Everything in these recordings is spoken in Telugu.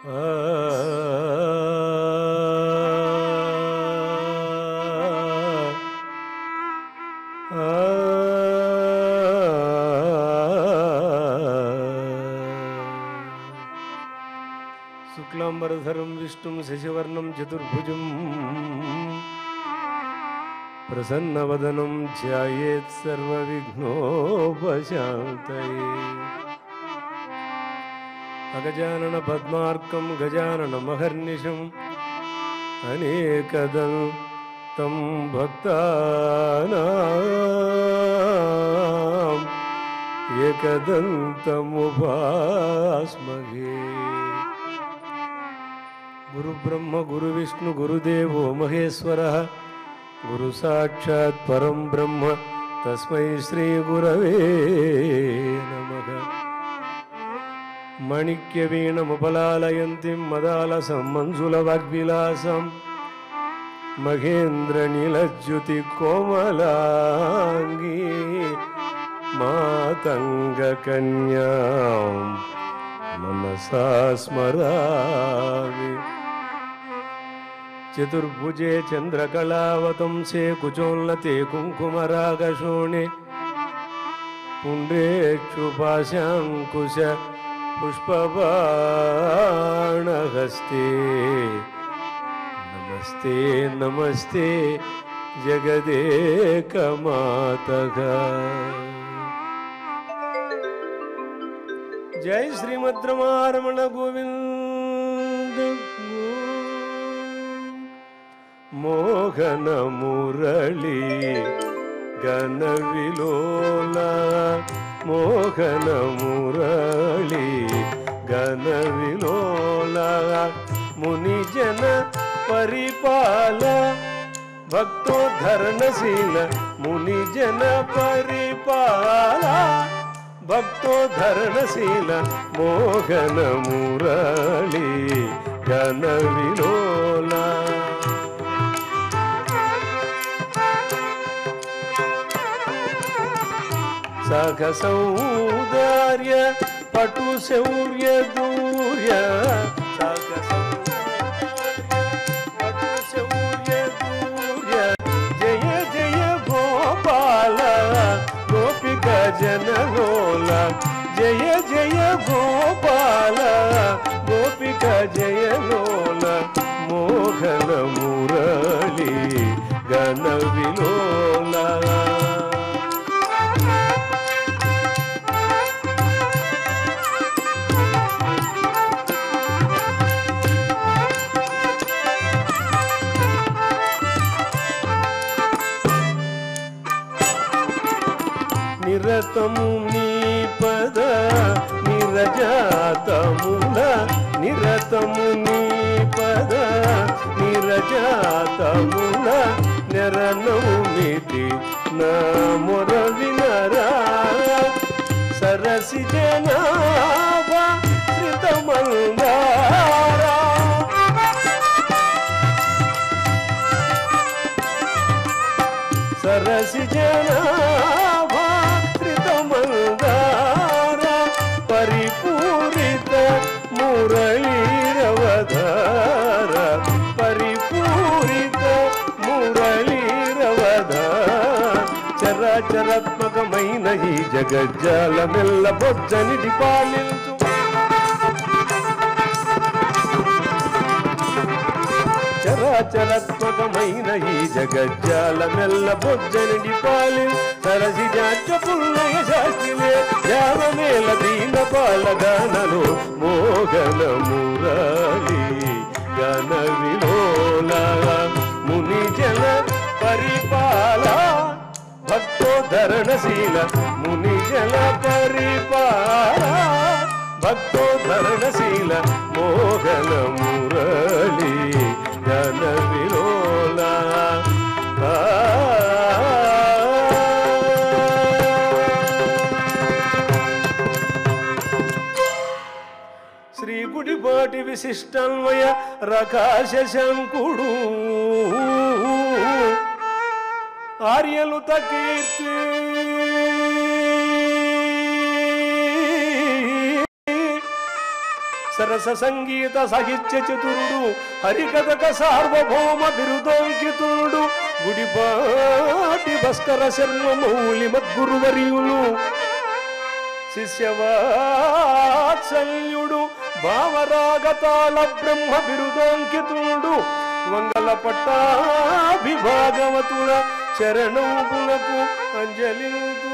శుక్లాంబరధరం విష్ణుం శశివర్ణం చతుర్భుజం ప్రసన్నవదనం ధ్యాయేత్ సర్వవిఘ్నోపశాంతయే అగజానన పద్మార్కం గజానన మహర్నిశం అనేకదం తం భక్తానాం ఏకదంతముపాస్మగే గురు బ్రహ్మ గురు విష్ణు గురుదేవో మహేశ్వర గురు సాక్షాత్ పరం బ్రహ్మ తస్మై శ్రీ గురవే నమః మణిక్యవీణముపలాలయంతిం మదాలసం మంజుల వాగ్విలాసం మహేంద్ర నీలజ్యుతి కోమలాంగీ మాతంగ కన్యాం మనసా స్మరామి చతుర్భుజే చంద్రకళావతంసే కుచోన్నతే కుంకుమరాగశోణే పుండ్రేక్షుపాశాంకుశ పుష్పబాణహస్తే నమస్తే నమస్తే జగదేకమాతగా జై శ్రీమద్రమారమణ గోవింద మోహన మురళి గణ విలోల మోహన మురళి గణ విలోల మునిజన పరిపాల భక్తోద్ధరణశీల మునిజన పరిపాల భక్తోద్ధరణశీల మోహన మురళి గణ విలోల సఖ సౌదార్య పటు శౌర్య దూర్య సఖ పటు శౌర్య దూర్య జయ జయ గోపాల గోపిక జనలోల జయ జయ గోపాల గోపిక జయలోల మోహన మురళి గణ విలోల నిరతము నీ పద నిరజాతముల నిరతము నీ పద నిరజాతముల నెరనౌమితి నా మొర వినరా సరసి జనాభ శ్రితమందారా సరసి జనాభాతమందార పరిపూరిత మురళీరవధార పరిపూరిత మురళీరవధార చరాచరాత్మకమైన ఈ జగజ్జాలమెల్ల బొజ్జనిటి పాలించు చరాచరాత్మకమైన ఈ జగజ్జాల మెల్ల బొజ్జనిడి పాలి సరసి జాచ పుల్లయ శాస్త్రిలే జావమేల దీన పాల గానలో మోగన మురళి గణ విలోల ముని జన పరిపాల భక్తోద్ధరణశీల ముని జన పరిపాల భక్తోద్ధరణశీల మోగన మురళి గణ విలోల ఆ. శ్రీ గుడిపాటి విశిష్టన్వయ రకాశ శంకుడు ఆర్యలు కీర్తి సరస సంగీత సాహిత్య చతురుడు హరికథక సార్వభౌమ బిరుదోంకితుడు గుడిపాటి భాస్కర శర్మ మౌలి మద్గురువర్యులు శిష్యవాత్సల్యుడు భావరాగతాళ బ్రహ్మ బిరుదోంకితుడు మంగళ పట్టాభిభాగవతుల చరణములకు అంజలి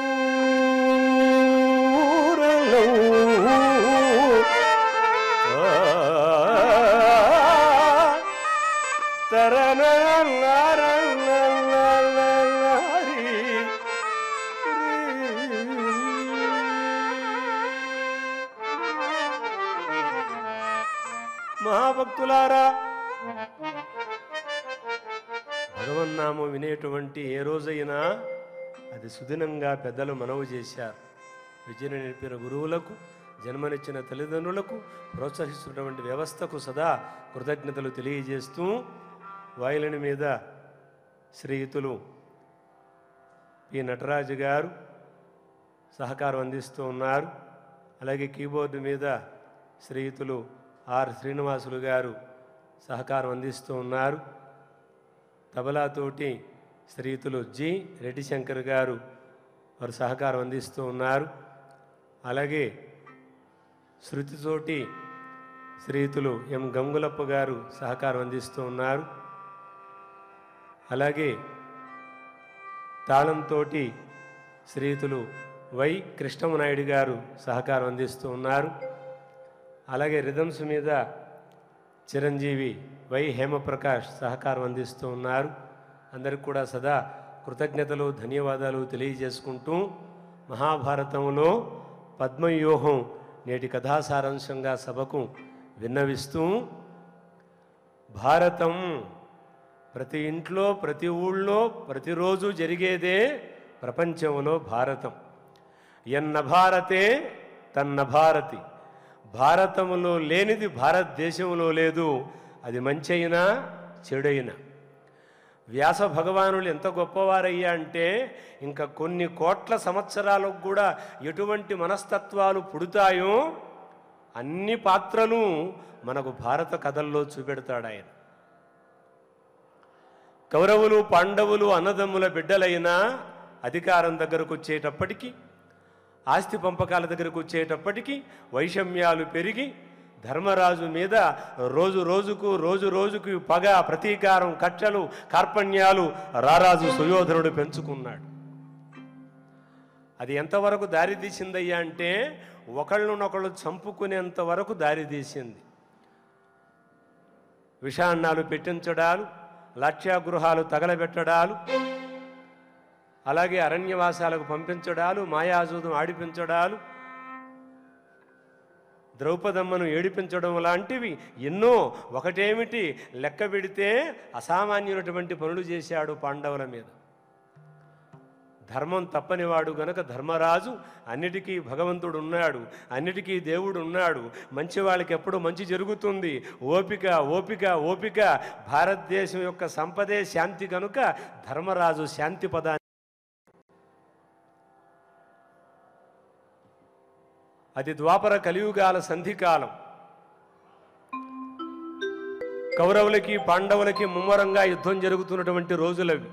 మహాభక్తులారా భగవన్నామం వినేటువంటి ఏ రోజైనా అది సుదినంగా పెద్దలు మనవి చేశారు విద్యను నేర్పిన గురువులకు జన్మనిచ్చిన తల్లిదండ్రులకు ప్రోత్సహిస్తున్నటువంటి వ్యవస్థకు సదా కృతజ్ఞతలు తెలియజేస్తూ వాయులని మీద శ్రీయుతులు పి నటరాజు గారు సహకారం అందిస్తూ ఉన్నారు అలాగే కీబోర్డు మీద శ్రీయుతులు ఆర్ శ్రీనివాసులు గారు సహకారం అందిస్తూ ఉన్నారు తబలాతోటి శ్రీయుతులు జి రెడ్డి శంకర్ గారు వారు సహకారం అందిస్తూ ఉన్నారు అలాగే శృతితోటి శ్రీయుతులు ఎం గంగులప్ప గారు సహకారం అందిస్తూ ఉన్నారు అలాగే తాళంతో శ్రీయుతులు వై కృష్ణమనాయుడు గారు సహకారం అందిస్తూ ఉన్నారు అలాగే రిథమ్స్ మీద చిరంజీవి వై హేమప్రకాష్ సహకారం అందిస్తూ ఉన్నారు అందరికి కూడా సదా కృతజ్ఞతలు ధన్యవాదాలు తెలియజేసుకుంటూ మహాభారతంలో పద్మవ్యూహం నేటి కథాసారాంశంగా సభకు విన్నవిస్తూ భారతం ప్రతి ఇంట్లో ప్రతి ఊళ్ళో ప్రతిరోజు జరిగేదే ప్రపంచంలో భారతం ఎన్న భారతే తన్న భారతి భారతములో లేనిది భారతదేశంలో లేదు అది మంచి అయినా చెడైనా వ్యాస భగవానులు ఎంత గొప్పవారయ్యా అంటే ఇంకా కొన్ని కోట్ల సంవత్సరాలకు కూడా ఎటువంటి మనస్తత్వాలు పుడతాయో అన్ని పాత్రలు మనకు భారత కథల్లో చూపెడతాడు ఆయన కౌరవులు పాండవులు అన్నదమ్ముల బిడ్డలైనా అధికారం దగ్గరకు వచ్చేటప్పటికి ఆస్తి పంపకాల దగ్గరకు వచ్చేటప్పటికి వైషమ్యాలు పెరిగి ధర్మరాజు మీద రోజు రోజుకు రోజు రోజుకు పగ ప్రతీకారం కక్షలు కార్పణ్యాలు రారాజు సుయోధనుడు పెంచుకున్నాడు అది ఎంతవరకు దారి తీసిందయ్యా అంటే ఒకళ్ళనొకళ్ళు చంపుకునేంత వరకు దారి తీసింది విషాన్నాలు పెట్టించడాలు లక్ష్యాగృహాలు తగలబెట్టడాలు అలాగే అరణ్యవాసాలకు పంపించడాలు మాయాజూదం ఆడిపించడాలు ద్రౌపదమ్మను ఏడిపించడం లాంటివి ఎన్నో ఒకటేమిటి లెక్క పెడితే అసామాన్యమైనటువంటి పనులు చేశాడు పాండవుల మీద ధర్మం తప్పనివాడు గనక ధర్మరాజు అన్నిటికీ భగవంతుడు ఉన్నాడు అన్నిటికీ దేవుడు ఉన్నాడు మంచి వాళ్ళకి ఎప్పుడు మంచి జరుగుతుంది ఓపిక ఓపిక ఓపిక భారతదేశం యొక్క సంపదే శాంతి కనుక ధర్మరాజు శాంతి పదాన్ని అది ద్వాపర కలియుగాల సంధికాలం కౌరవులకి పాండవులకి ముమ్మరంగా యుద్ధం జరుగుతున్నటువంటి రోజులవి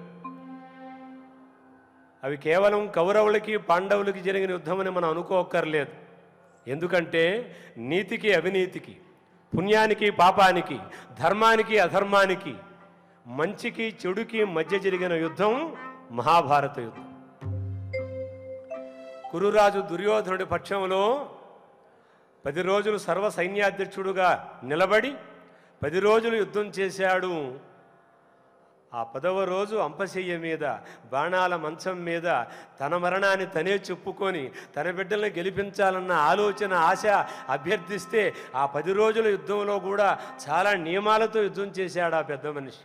అవి కేవలం కౌరవులకి పాండవులకి జరిగిన యుద్ధమని మనం అనుకోక్కర్లేదు ఎందుకంటే నీతికి అవినీతికి పుణ్యానికి పాపానికి ధర్మానికి అధర్మానికి మంచికి చెడుకి మధ్య జరిగిన యుద్ధం మహాభారత యుద్ధం కురురాజు దుర్యోధనుడి పక్షంలో పది రోజులు సర్వ సైన్యాధ్యక్షుడుగా నిలబడి పది రోజులు యుద్ధం చేశాడు ఆ పదవ రోజు అంపశయ్య మీద బాణాల మంచం మీద తన మరణాన్ని తనే చెప్పుకొని తన బిడ్డల్ని గెలిపించాలన్న ఆలోచన ఆశ అభ్యర్థిస్తే ఆ పది రోజుల యుద్ధంలో కూడా చాలా నియమాలతో యుద్ధం చేశాడు ఆ పెద్ద మనిషి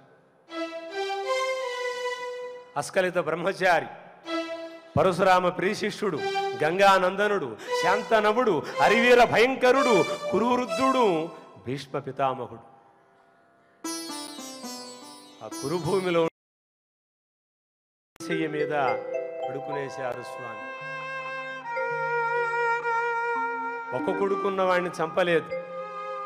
అస్కలిత బ్రహ్మచారి పరశురామ ప్రియశిష్యుడు గంగానందనుడు శాంతనవుడు హరివీర భయంకరుడు కురువృద్ధుడు భీష్మ పితామహుడు ఆ కురుభూమిలో చెయ్యి మీద పడుకునేశారు స్వామి ఒక కొడుకున్న వాడిని చంపలేదు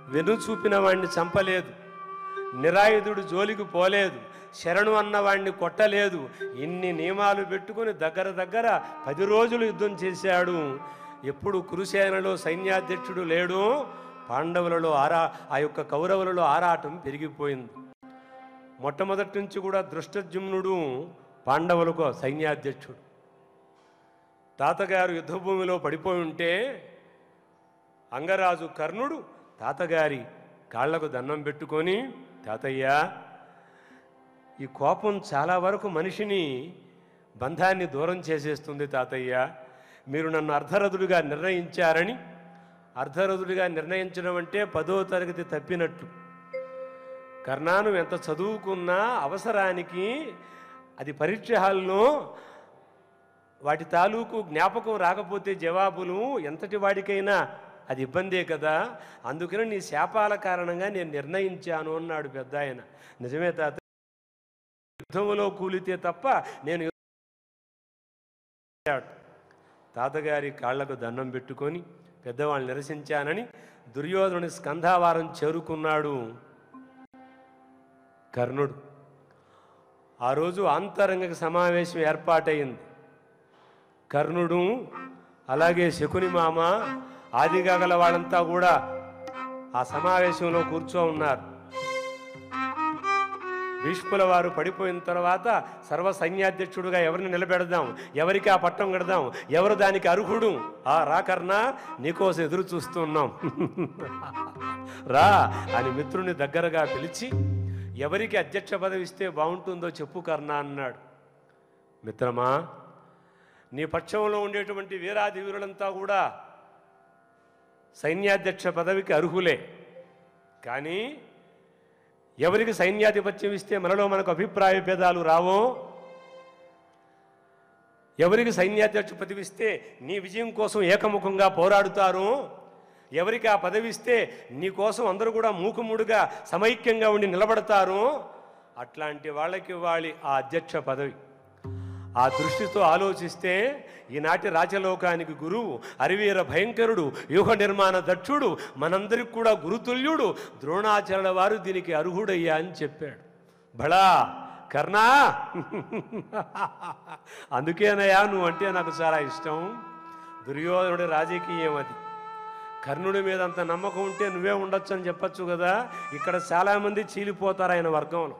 వెను చూపిన వాణ్ణి చంపలేదు నిరాయుధుడు జోలికి పోలేదు శరణు అన్నవాణ్ణి కొట్టలేదు ఇన్ని నియమాలు పెట్టుకొని దగ్గర దగ్గర పది రోజులు యుద్ధం చేశాడు ఎప్పుడు కురుసేనలో సైన్యాధ్యక్షుడు లేడు పాండవులలో ఆరా ఆ యొక్క కౌరవులలో ఆరాటం పెరిగిపోయింది మొట్టమొదటి నుంచి కూడా దృష్టజుమ్నుడు పాండవులకు సైన్యాధ్యక్షుడు తాతగారు యుద్ధభూమిలో పడిపోయి ఉంటే అంగరాజు కర్ణుడు తాతగారి కాళ్లకు దండం పెట్టుకొని తాతయ్య ఈ కోపం చాలా వరకు మనిషిని బంధాన్ని దూరం చేసేస్తుంది తాతయ్య మీరు నన్ను అర్ధరథుడిగా నిర్ణయించారని అర్ధరథుడిగా నిర్ణయించడం అంటే పదో తరగతి తప్పినట్లు కర్ణాను ఎంత చదువుకున్నా అవసరానికి అది పరీక్ష హాల్లో వాటి తాలూకు జ్ఞాపకం రాకపోతే జవాబులు ఎంతటి వాడికైనా అది ఇబ్బందే కదా అందుకని నీ శాపాల కారణంగా నేను నిర్ణయించాను అన్నాడు పెద్ద ఆయన నిజమే తాత యుద్ధంలో కూలితే తప్ప నేను యుద్ధం తాతగారి కాళ్లకు దండం పెట్టుకొని పెద్దవాళ్ళు నిరసించానని దుర్యోధనుని స్కంధావారం చేరుకున్నాడు కర్ణుడు ఆ రోజు ఆంతరంగిక సమావేశం ఏర్పాటైంది కర్ణుడు అలాగే శకుని మామ ఆదిగా గల వాళ్ళంతా కూడా ఆ సమావేశంలో కూర్చో ఉన్నారు భీష్ముల వారు పడిపోయిన తర్వాత సర్వ సైన్యాధ్యక్షుడుగా ఎవరిని నిలబెడదాం ఎవరికి ఆ పట్టం కడదాం ఎవరు దానికి అర్హుడు ఆ రా కర్ణ నీకోసం ఎదురు చూస్తున్నాం రా అని మిత్రుని దగ్గరగా పిలిచి ఎవరికి అధ్యక్ష పదవి ఇస్తే బాగుంటుందో చెప్పు కర్ణ అన్నాడు మిత్రమా నీ పక్షంలో ఉండేటువంటి వీరాది వీరులంతా కూడా సైన్యాధ్యక్ష పదవికి అర్హులే కానీ ఎవరికి సైన్యాధిపత్యం ఇస్తే మనలో మనకు అభిప్రాయ భేదాలు రావో ఎవరికి సైన్యాధ్యక్ష పదవి ఇస్తే నీ విజయం కోసం ఏకముఖంగా పోరాడుతారు ఎవరికి ఆ పదవి ఇస్తే నీ కోసం అందరూ కూడా మూకుముడుగా సమైక్యంగా ఉండి నిలబడతారు అట్లాంటి వాళ్ళకి ఇవ్వాలి ఆ అధ్యక్ష పదవి ఆ దృష్టితో ఆలోచిస్తే ఈనాటి రాజలోకానికి గురువు అరివీర భయంకరుడు వ్యూహ నిర్మాణ దక్షుడు మనందరికి కూడా గురుతుల్యుడు ద్రోణాచార్యుల వారు దీనికి అర్హుడయ్యా అని చెప్పాడు బళా కర్ణా అందుకేనయ్యా నువ్వు అంటే నాకు చాలా ఇష్టం దుర్యోధనుడి రాజకీయం అది కర్ణుడి మీద అంత నమ్మకం ఉంటే నువ్వే ఉండొచ్చు అని చెప్పచ్చు కదా ఇక్కడ చాలామంది చీలిపోతారు ఆయన వర్గంలో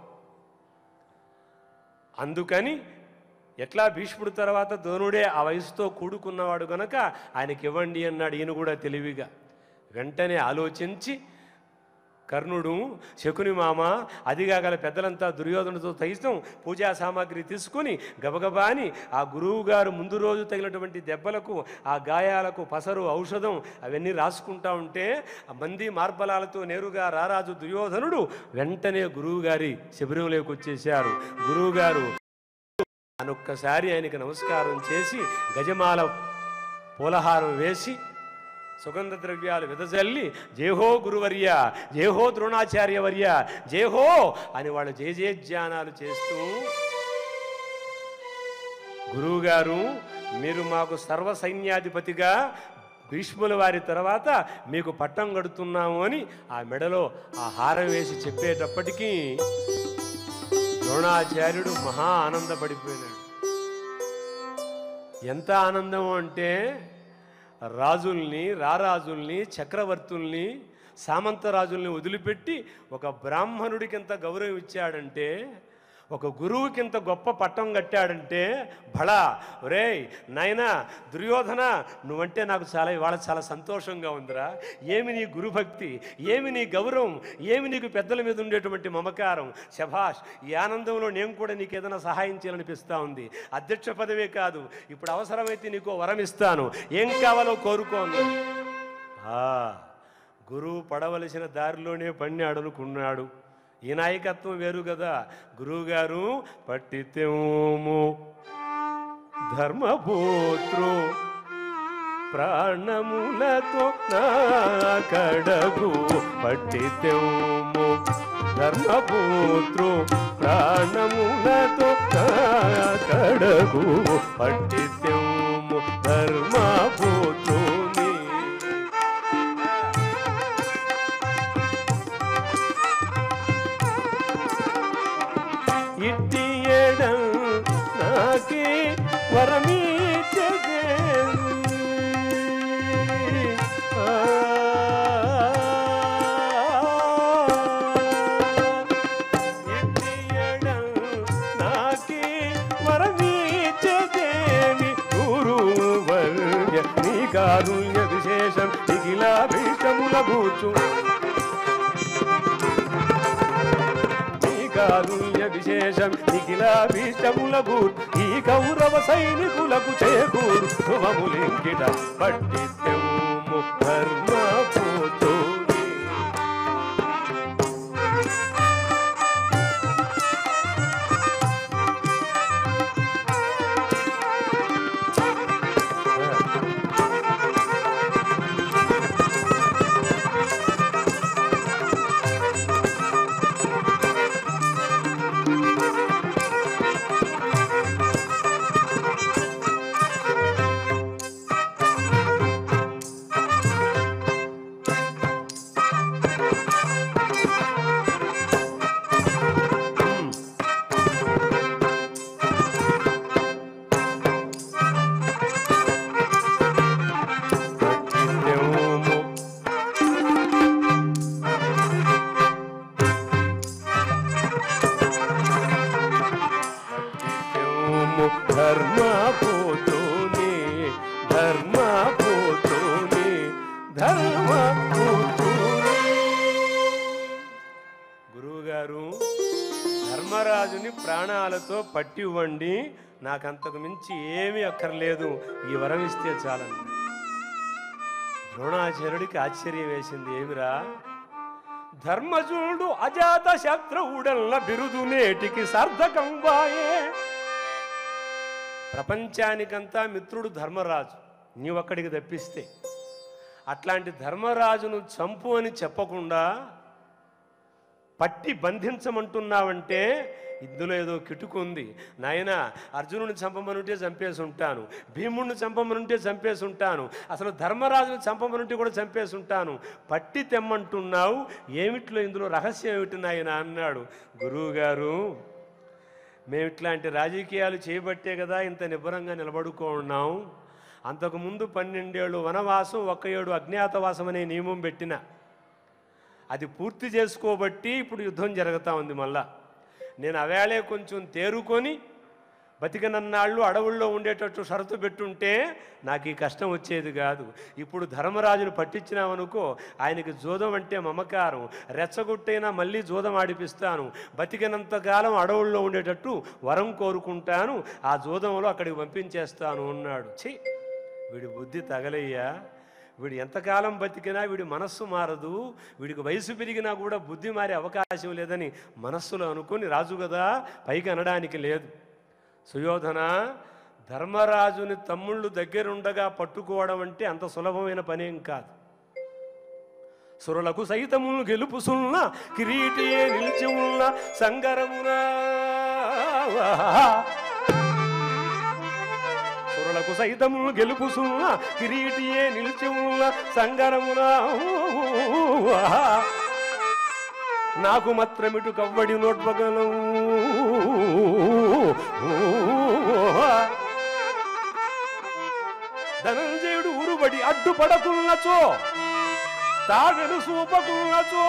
అందుకని ఎట్లా భీష్ముడు తర్వాత ద్రోణుడే ఆ వయసుతో కూడుకున్నవాడు గనక ఆయనకి ఇవ్వండి అన్నాడు ఈయన కూడా తెలివిగా వెంటనే ఆలోచించి కర్ణుడు శకుని మామ అదిగా గల పెద్దలంతా దుర్యోధనతో సైతం పూజా సామాగ్రి తీసుకుని గబగబాని ఆ గురువు గారు ముందు రోజు తగిలినటువంటి దెబ్బలకు ఆ గాయాలకు పసరు ఔషధం అవన్నీ రాసుకుంటా ఉంటే ఆ మంది మార్బలాలతో నేరుగా రారాజు దుర్యోధనుడు వెంటనే గురువు గారి శిబిరంలోకి వచ్చేశారు గురువు గారు అనొక్కసారి ఆయనకి నమస్కారం చేసి గజమాల పూలహారం వేసి సుగంధ ద్రవ్యాలు వెదజల్లి జేహో గురువర్య జేహో ద్రోణాచార్య వర్య జేహో అని వాళ్ళు జయ జయధ్యానాలు చేస్తూ గురువుగారు మీరు మాకు సర్వ సైన్యాధిపతిగా భీష్ముల వారి తర్వాత మీకు పట్టం కడుతున్నాము అని ఆ మెడలో ఆ హారం వేసి చెప్పేటప్పటికీ ద్రోణాచార్యుడు మహా ఆనందపడిపోయినాడు ఎంత ఆనందం అంటే రాజుల్ని రారాజుల్ని చక్రవర్తుల్ని సామంతరాజుల్ని వదిలిపెట్టి ఒక బ్రాహ్మణుడికి ఎంత గౌరవం ఇచ్చాడంటే ఒక గురువుకి ఇంత గొప్ప పట్టం కట్టాడంటే భళా ఒరేయ్ నాయనా దుర్యోధన నువ్వంటే నాకు చాలా ఇవాళ చాలా సంతోషంగా ఉందిరా ఏమి నీ గురుభక్తి ఏమి నీ గౌరవం ఏమి నీకు పెద్దల మీద ఉండేటువంటి మమకారం శభాష్ ఈ ఆనందంలో నేను కూడా నీకు ఏదైనా సహాయం చేయాలనిపిస్తా ఉంది అధ్యక్ష పదవే కాదు ఇప్పుడు అవసరమైతే నీకు వరం ఇస్తాను ఏం కావాలో కోరుకో అన్నాడు. ఆ గురువు పడవలసిన దారిలోనే పడినాడు అనుకున్నాడు ఈ నాయకత్వం వేరు కదా గురువుగారు పట్టితేము ధర్మపుత్రు ప్రాణములతో నా కడగు పట్టితేము ధర్మపుత్రు ప్రాణములతో నా కడగు పట్టితేము ధర్మపుత్రుని భీష్టముల కూర్చు ఈ కారుణ్య విశేషం నిఖిలాభీష్టముల కూర్ ఈ కౌరవ సైనికులకు చేకూరు శుభములింకిట పట్టిత్యము ధర్మ పోతోని పట్టిత్యము నిత్యము ధర్మ పోతూనే ధర్మ పోతూనే ధర్మ పోతూనే గురువుగారు ధర్మరాజుని ప్రాణాలతో పట్టి ఇవ్వండి నాకంతకు మించి ఏమీ అక్కర్లేదు ఈ వరం ఇస్తే చాలండి ద్రోణాచార్యుడికి ఆశ్చర్యం వేసింది ఏమిరా ధర్మజుడు అజాత శత్రువుడల్ల బిరుదు నేటికి సార్థకం వాయే ప్రపంచానికంతా మిత్రుడు ధర్మరాజు నీవక్కడికి తప్పిస్తే అట్లాంటి ధర్మరాజును చంపు అని చెప్పకుండా పట్టి బంధించమంటున్నావంటే ఇందులో ఏదో కిటుకుంది నాయన అర్జునుడిని చంపమనుంటే చంపేసి ఉంటాను భీముడిని చంపమనుంటే చంపేసి ఉంటాను అసలు ధర్మరాజుని చంపమనుంటే కూడా చంపేసి ఉంటాను పట్టి తెమ్మంటున్నావు ఏమిట్లో ఇందులో రహస్యం ఏమిటి నాయన అన్నాడు గురువుగారు మేము ఇట్లాంటి రాజకీయాలు చేయబట్టే కదా ఇంత నిబ్బరంగా నిలబడుకో ఉన్నాం అంతకుముందు పన్నెండేళ్ళు వనవాసం ఒక్క ఏడు అజ్ఞాతవాసం అనే నియమం పెట్టిన అది పూర్తి చేసుకోబట్టి ఇప్పుడు యుద్ధం జరుగుతూ ఉంది మళ్ళా నేను అవేళే కొంచెం తేరుకొని బతికనన్నాళ్ళు అడవుల్లో ఉండేటట్టు షరతు పెట్టుంటే నాకు ఈ కష్టం వచ్చేది కాదు ఇప్పుడు ధర్మరాజును పట్టించినామనుకో ఆయనకి జోదం అంటే మమకారం రెచ్చగొట్టైనా మళ్ళీ జోదం ఆడిపిస్తాను బతికినంతకాలం అడవుల్లో ఉండేటట్టు వరం కోరుకుంటాను ఆ జోదంలో అక్కడికి పంపించేస్తాను అన్నాడు ఛీ వీడి బుద్ధి తగలయ్యా వీడు ఎంతకాలం బతికినా వీడి మనస్సు మారదు వీడికి వయసు పెరిగినా కూడా బుద్ధి మారే అవకాశం లేదని మనస్సులో అనుకుని రాజు కదా పైకి అనడానికి లేదు సుయోధన ధర్మరాజుని తమ్ముళ్ళు దగ్గరుండగా పట్టుకోవడం అంటే అంత సులభమైన పనేం కాదు సురులకు సైతములు గెలుపు సున్న కిరీటియే నిలిచి ఉన్న సంగరమునా సురులకు సైతములు గెలుపు సున్న కిరీటియే నిలిచి ఉన్న సంగరమునా నాకు మాత్రమిటు కవ్వడి నోట్వగలం ధనంజయుడు ఉరుబడి అడ్డుపడకున్నచో తాగను సూపకున్నచో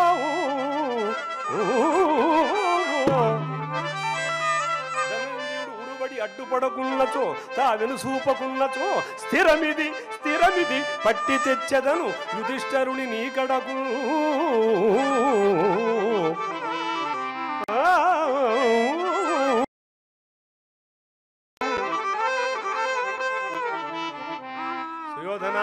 ధనంజయుడు ఉరుబడి అడ్డుపడకున్నచో తాగను సూపకున్నచో స్థిరమిది స్థిరమిది పట్టి తెచ్చదను యుధిష్ఠరుని నీ కడకు సుయోధన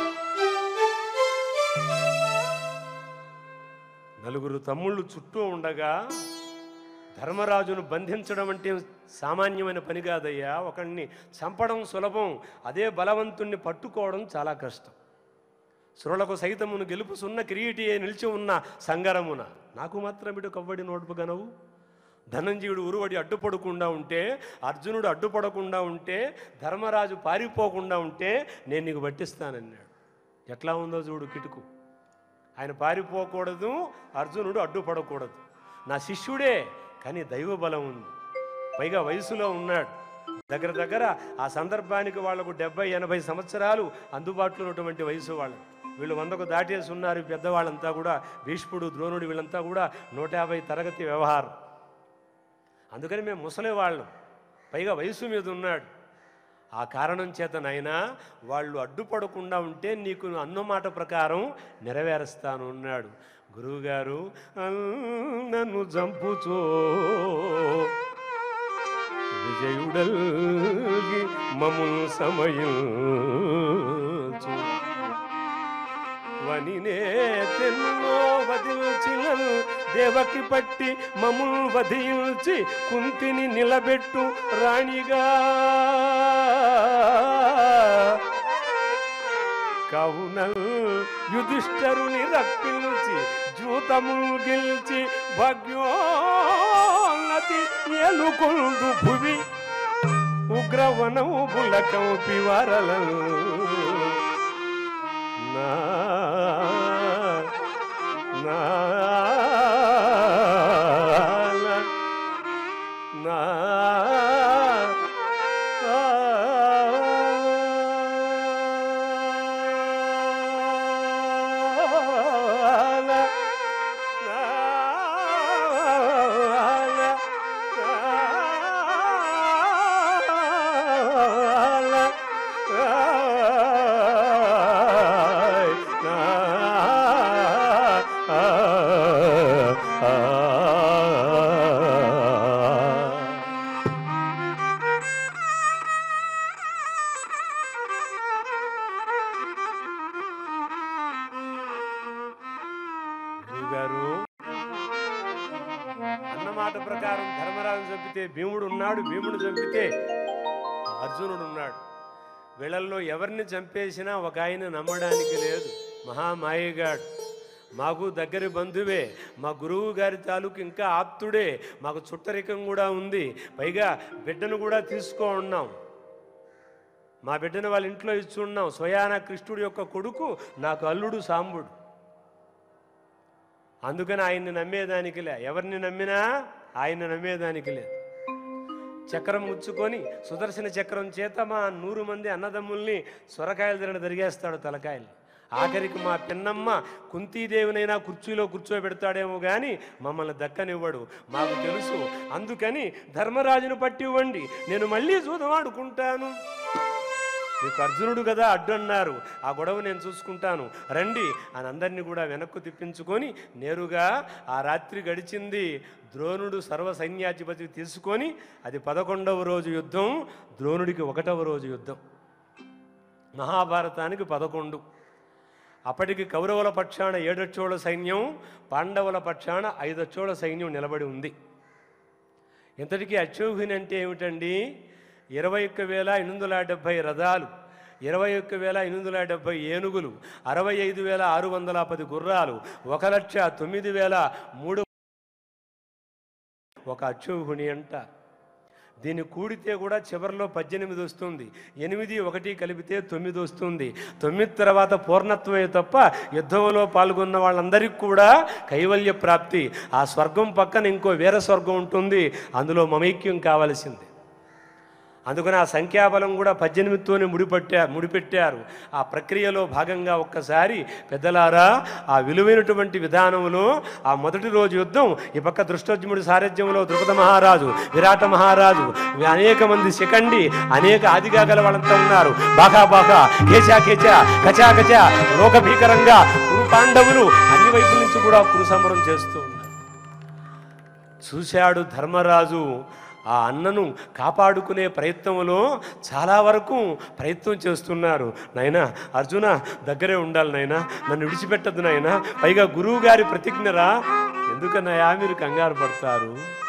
నలుగురు తమ్ముళ్ళు చుట్టూ ఉండగా ధర్మరాజును బంధించడం అంటే సామాన్యమైన పని కాదయ్యా ఒకడిని చంపడం సులభం అదే బలవంతుణ్ణి పట్టుకోవడం చాలా కష్టం సురులకు సైతమును గెలుపు సున్న కిరీటి నిలిచి ఉన్న సంగరమున నాకు మాత్రం ఇటు కవ్వడి నోటుపు గనవు ధనంజయుడు ఉరువడి అడ్డుపడకుండా ఉంటే అర్జునుడు అడ్డుపడకుండా ఉంటే ధర్మరాజు పారిపోకుండా ఉంటే నేను నీకు పట్టిస్తానన్నాడు ఎట్లా ఉందో చూడు కిటుకు ఆయన పారిపోకూడదు అర్జునుడు అడ్డుపడకూడదు నా శిష్యుడే కానీ దైవ బలం ఉంది పైగా వయసులో ఉన్నాడు దగ్గర దగ్గర ఆ సందర్భానికి వాళ్లకు డెబ్బై ఎనభై సంవత్సరాలు అందుబాటులో ఉన్నటువంటి వయసు వాళ్ళు వీళ్ళు వందకు దాటేసి ఉన్నారు ఈ పెద్దవాళ్ళంతా కూడా భీష్ముడు ద్రోణుడు వీళ్ళంతా కూడా నూట యాభై తరగతి వ్యవహారం అందుకని మేము ముసలి వాళ్ళం పైగా వయసు మీద ఉన్నాడు ఆ కారణం చేత నాయనా వాళ్ళు అడ్డుపడకుండా ఉంటే నీకు అన్న మాట ప్రకారం నెరవేరుస్తాను అన్నాడు గురువుగారు నన్ను జంపుచో విజయుడల్గి మముల్ సమయం వనినే తెన్నో వదిల్చిన దేవకి పట్టి మముల్ వధించి కుంతిని నిలబెట్టు రాణిగా కవునల్ యుధిష్ఠరుని రప్పించి జూతముల్ గెలిచి భగ్యోన్నతి ఎలుకొందు భువి ఉగ్రవనము బులకం పివరలను నా నా నా గురువుగారు అన్నమాట ప్రకారం ధర్మరాజు చంపితే భీముడు ఉన్నాడు భీముడు చంపితే అర్జునుడు ఉన్నాడు వీళ్ళల్లో ఎవరిని చంపేసినా ఒక ఆయన నమ్మడానికి లేదు మహామాయగాడు మాకు దగ్గరి బంధువే మా గురువు గారి తాలూకు ఇంకా ఆప్తుడే మాకు చుట్టరికం కూడా ఉంది పైగా బిడ్డను కూడా తీసుకో ఉన్నాం మా బిడ్డను వాళ్ళ ఇంట్లో ఇచ్చి ఉన్నాం స్వయాన కృష్ణుడి యొక్క కొడుకు నాకు అల్లుడు సాంబుడు అందుకని ఆయన్ని నమ్మేదానికి లే ఎవరిని నమ్మినా ఆయన్ని నమ్మేదానికి లేదు చక్రం ముచ్చుకొని సుదర్శన చక్రం చేత మా నూరు మంది అన్నదమ్ముల్ని సొరకాయలు తినడం జరిగేస్తాడు తలకాయలు ఆఖరికి మా పిన్నమ్మ కుంతీదేవినైనా కుర్చీలో కూర్చోబెడతాడేమో కానీ మమ్మల్ని దక్కనివ్వడు మాకు తెలుసు అందుకని ధర్మరాజును పట్టి ఇవ్వండి నేను మళ్ళీ చూదమాడుకుంటాను మీకు అర్జునుడు కదా అడ్డు అన్నారు ఆ గొడవ నేను చూసుకుంటాను రండి అని అందరినీ కూడా వెనక్కు తిప్పించుకొని నేరుగా ఆ రాత్రి గడిచింది ద్రోణుడు సర్వ సైన్యాధిపతి తీసుకొని అది పదకొండవ రోజు యుద్ధం ద్రోణుడికి ఒకటవ రోజు యుద్ధం మహాభారతానికి పదకొండు అప్పటికి కౌరవుల పక్షాన ఏడొచ్చోళ సైన్యం పాండవుల పక్షాన ఐదొచ్చోళ సైన్యం నిలబడి ఉంది ఇంతటికీ అచ్చౌహిని అంటే ఏమిటండి ఇరవై ఒక్క వేల ఎనిమిది వందల డెబ్భై రథాలు ఇరవై ఒక్క వేల ఎనిమిది వందల డెబ్భై ఏనుగులు అరవై ఐదు వేల ఆరు వందల పది గుర్రాలు ఒక లక్ష తొమ్మిది వేల మూడు ఒక అచ్చౌహిణి అంట దీన్ని కూడితే కూడా చివరిలో పద్దెనిమిది వస్తుంది ఎనిమిది ఒకటి కలిపితే తొమ్మిది వస్తుంది తొమ్మిది తర్వాత పూర్ణత్వమే తప్ప యుద్ధంలో పాల్గొన్న వాళ్ళందరికీ కూడా కైవల్య ప్రాప్తి ఆ స్వర్గం పక్కన ఇంకో వేరే స్వర్గం ఉంటుంది అందులో మమైక్యం కావలసింది అందుకని ఆ సంఖ్యాబలం కూడా పద్దెనిమిదితోనే ముడిపట్టా ముడిపెట్టారు ఆ ప్రక్రియలో భాగంగా ఒక్కసారి పెద్దలారా ఆ విలువైనటువంటి విధానంలో ఆ మొదటి రోజు యుద్ధం ఈ పక్క దృష్టోద్యముడి సారథ్యంలో ద్రుపద మహారాజు విరాట మహారాజు అనేక మంది శిఖండి అనేక ఆదిగా గల వాళ్ళంతా ఉన్నారు బాగా బాగా కేచా కేచా కచా కచా లోక భీకరంగా కురు పాండవులు అన్ని వైపుల నుంచి కూడా కురు సంబరం చేస్తూ ఉన్నారు చూశాడు ధర్మరాజు ఆ అన్నను కాపాడుకునే ప్రయత్నంలో చాలా వరకు ప్రయత్నం చేస్తున్నారు నాయనా అర్జున దగ్గరే ఉండాలి నాయనా నన్ను విడిచిపెట్టద్దు నాయనా పైగా గురువు గారి ప్రతిజ్ఞరా ఎందుకన్నాయా మీరు కంగారు పడతారు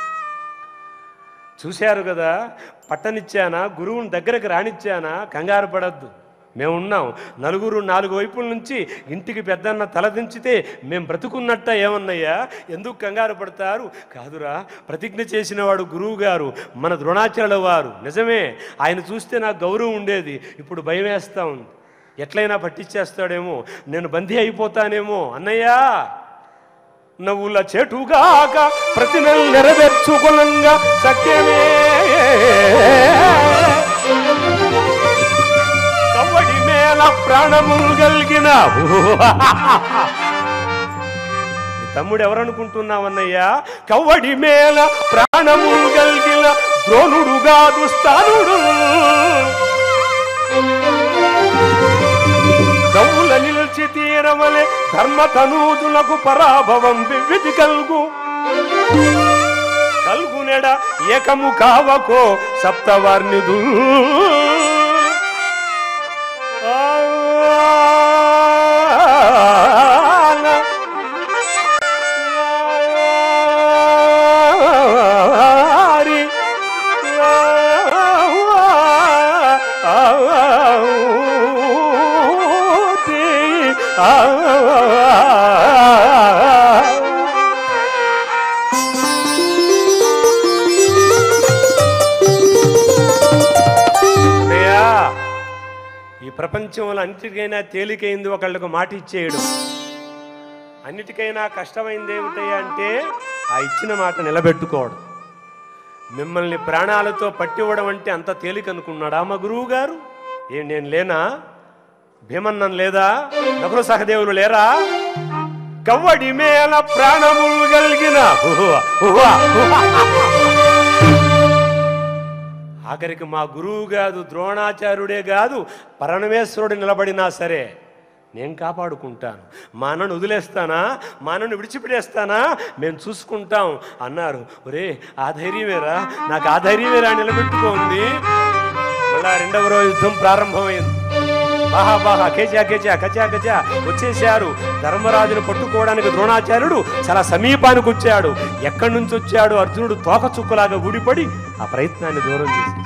చూశారు కదా పట్టనిచ్చానా గురువుని దగ్గరకు రానిచ్చానా కంగారు పడద్దు మేము ఉన్నాం నలుగురు నాలుగు వైపుల నుంచి ఇంటికి పెద్దన్న తలదించితే మేము బ్రతుకున్నట్ట ఏమన్నయ్యా ఎందుకు కంగారు పడతారు కాదురా ప్రతిజ్ఞ చేసిన వాడు గురువు గారు మన ద్రోణాచార్యుల వారు నిజమే ఆయన చూస్తే నాకు గౌరవం ఉండేది ఇప్పుడు భయం వేస్తా ఉంది ఎట్లయినా పట్టించేస్తాడేమో నేను బందీ అయిపోతానేమో అన్నయ్యా నవ్వుల చెటుగాక ప్రతి నెల నెరవేర్చుకునంగా సత్యమే కవ్వడి మేల ప్రాణము కలిగిన నీ తమ్ముడు ఎవరనుకుంటున్నావన్నయ్యా కవ్వడి మేల ప్రాణము కలిగిన ద్రోణుడుగా దుస్తానుడు దవ్వుల నిలిచి తీరవలే ధర్మ తనూజులకు పరాభవం వివిధి కల్గు కల్గునెడ ఏకము కావకో సప్తవర్ణిదు అన్నయ్యా, ఈ ప్రపంచంలో అన్నిటికైనా తేలికైంది ఒకళ్ళకు మాట ఇచ్చేయడం అన్నిటికైనా కష్టమైంది ఏమిటయ్యా అంటే ఆ ఇచ్చిన మాట నిలబెట్టుకోవడం మిమ్మల్ని ప్రాణాలతో పట్టివ్వడం అంటే అంత తేలిక అనుకున్నాడా మా గురువు గారు ఏం నేను లేనా భీమన్నం లేదా నకుల సహదేవులు లేరా కవ్వడి మేల ప్రాణములు కలిగిన ఉహ్వ, ఉహ్వ, ఉహ్వ. ఆఖరికి మా గురువు కాదు ద్రోణాచార్యుడే కాదు పరమేశ్వరుడు నిలబడినా సరే నేను కాపాడుకుంటాను మా అన్నను వదిలేస్తానా మా అన్నను విడిచిపెట్టేస్తానా మేము చూసుకుంటాం అన్నారు ఒరే ఆ ధైర్యమేరా నాకు ఆ ధైర్యమేరా నిలబెట్టుకోండి మళ్ళా రెండవ రోజు యుద్ధం ప్రారంభమైంది బాహా బాహా కేచా కేచా కచా కచా వచ్చేసారు ధర్మరాజును పట్టుకోవడానికి ద్రోణాచార్యుడు చాలా సమీపానికి వచ్చాడు ఎక్కడి నుంచి వచ్చాడు అర్జునుడు తోక చుక్కలాగా ఊడిపడి ఆ ప్రయత్నాన్ని దూరం చేసి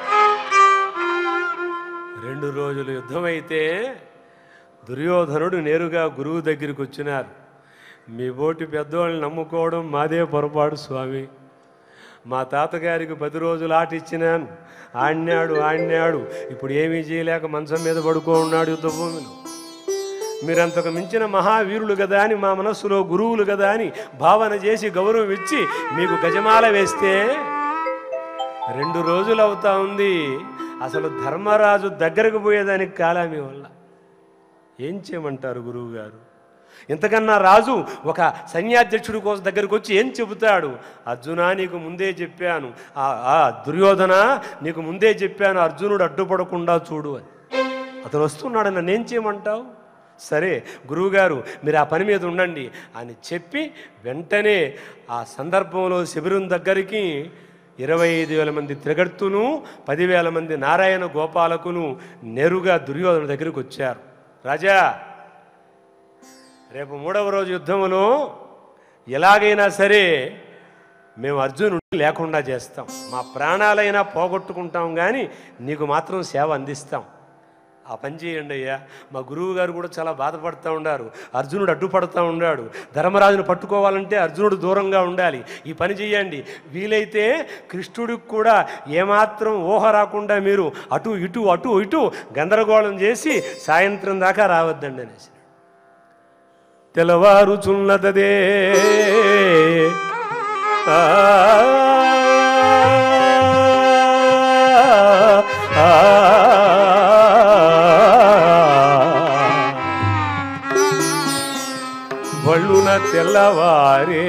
రెండు రోజులు యుద్ధం అయితే దుర్యోధనుడు నేరుగా గురువు దగ్గరికి వచ్చినారు మీ బోటి పెద్దవాళ్ళని నమ్ముకోవడం మాదే పొరపాటు స్వామి మా తాతగారికి పది రోజులు ఆట ఇచ్చినాను ఆడినాడు ఆడినాడు ఇప్పుడు ఏమీ చేయలేక మంచం మీద పడుకో ఉన్నాడు యుద్ధ భూమిలో మీరంతకు మించిన మహావీరులు కదా అని మా మనస్సులో గురువులు కదా అని భావన చేసి గౌరవం ఇచ్చి మీకు గజమాల వేస్తే రెండు రోజులు అవుతా ఉంది అసలు ధర్మరాజు దగ్గరకు పోయేదానికి కాలా మీ వల్ల ఏం చేయమంటారు గురువు గారు ఇంతకన్నా రాజు ఒక సైన్యాధ్యక్షుడి కోసం దగ్గరికి వచ్చి ఏం చెబుతాడు అర్జున నీకు ముందే చెప్పాను ఆ ఆ దుర్యోధన నీకు ముందే చెప్పాను అర్జునుడు అడ్డుపడకుండా చూడు అని అతను వస్తున్నాడు నన్ను ఏం చేయమంటావు సరే గురువుగారు మీరు ఆ పని మీద ఉండండి అని చెప్పి వెంటనే ఆ సందర్భంలో శిబిరం దగ్గరికి ఇరవై ఐదు వేల మంది త్రిగర్తును పదివేల మంది నారాయణ గోపాలకును నేరుగా దుర్యోధన దగ్గరికి వచ్చారు రాజా రేపు మూడవ రోజు యుద్ధములో ఎలాగైనా సరే మేము అర్జునుడిని లేకుండా చేస్తాం మా ప్రాణాలైనా పోగొట్టుకుంటాం కానీ నీకు మాత్రం సేవ అందిస్తాం ఆ పని చేయండి అయ్యా మా గురువు గారు కూడా చాలా బాధపడుతూ ఉండారు అర్జునుడు అడ్డుపడుతూ ఉన్నాడు ధర్మరాజును పట్టుకోవాలంటే అర్జునుడు దూరంగా ఉండాలి ఈ పని చేయండి వీలైతే కృష్ణుడికి కూడా ఏమాత్రం ఊహ రాకుండా మీరు అటు ఇటు అటు ఇటు గందరగోళం చేసి సాయంత్రం దాకా రావద్దండి అనేసి తెల్లవారుచున్నదే ఆ, ఆ, బళ్ళున తెల్లవారే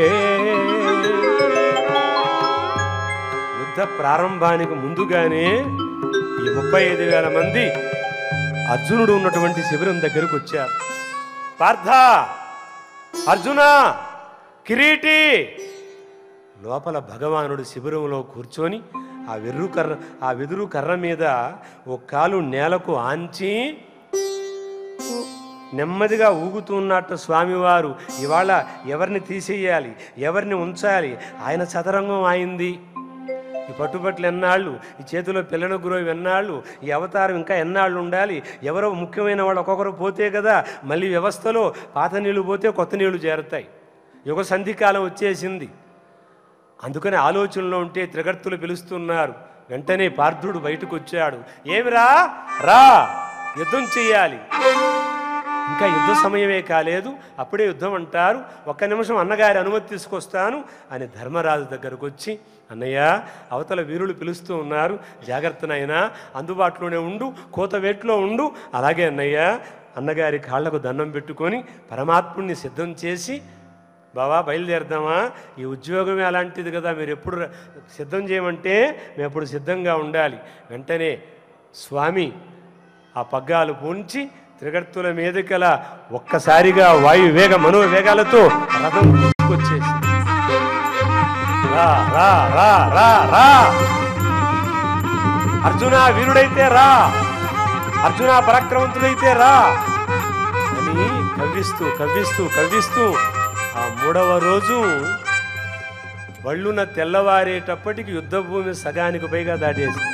యుద్ధ ప్రారంభానికి ముందుగానే ఈ ముప్పై ఐదు వేల మంది అర్జునుడు ఉన్నటువంటి శిబిరం దగ్గరకు వచ్చారు పార్థ అర్జున కిరీటి లోపల భగవానుడు శిబిరంలో కూర్చొని ఆ వెర్రు కర్ర ఆ వెదురు కర్ర మీద ఒక కాలు నేలకు ఆంచి నెమ్మదిగా ఊగుతున్నట్టు స్వామివారు ఇవాళ ఎవరిని తీసేయాలి ఎవరిని ఉంచాలి ఆయన చదరంగం అయింది ఈ పట్టుబట్లు ఎన్నాళ్ళు ఈ చేతిలో పిల్లల గురువు ఎన్నాళ్ళు ఈ అవతారం ఇంకా ఎన్నాళ్ళు ఉండాలి ఎవరో ముఖ్యమైన వాళ్ళు ఒక్కొక్కరు పోతే కదా మళ్ళీ వ్యవస్థలో పాత నీళ్లు పోతే కొత్త నీళ్లు చేరుతాయి యుగ సంధికాలం వచ్చేసింది అందుకని ఆలోచనలో ఉంటే త్రిగర్తులు పిలుస్తున్నారు వెంటనే పార్థుడు బయటకు వచ్చాడు ఏమిరా రా యుద్ధం చెయ్యాలి ఇంకా యుద్ధ సమయమే కాలేదు అప్పుడే యుద్ధం అంటారు ఒక్క నిమిషం అన్నగారి అనుమతి తీసుకొస్తాను అని ధర్మరాజు దగ్గరకు వచ్చి అన్నయ్య అవతల వీరులు పిలుస్తూ ఉన్నారు జాగ్రత్తనైనా అందుబాటులోనే ఉండు కోతవేట్లో ఉండు అలాగే అన్నయ్య అన్నగారి కాళ్లకు దండం పెట్టుకొని పరమాత్ముడిని సిద్ధం చేసి బావా బయలుదేరదామా ఈ ఉద్యోగమే అలాంటిది కదా మీరు ఎప్పుడు ర- సిద్ధం చేయమంటే మేము ఎప్పుడు సిద్ధంగా ఉండాలి వెంటనే స్వామి ఆ పగ్గాలు పూంచి త్రిగర్తుల మీదకల ఒక్కసారిగా వాయు వేగ మనోవేగాలతో రథం తీసుకొచ్చేసి రా రా రా రా రా అర్జున వీరుడైతే రా అర్జున పరాక్రమంతుడైతే రా అని కవ్విస్తూ కవ్విస్తూ కవ్విస్తూ ఆ మూడవ రోజు బళ్ళున తెల్లవారేటప్పటికి యుద్ధభూమి సగానికి పైగా దాటేసి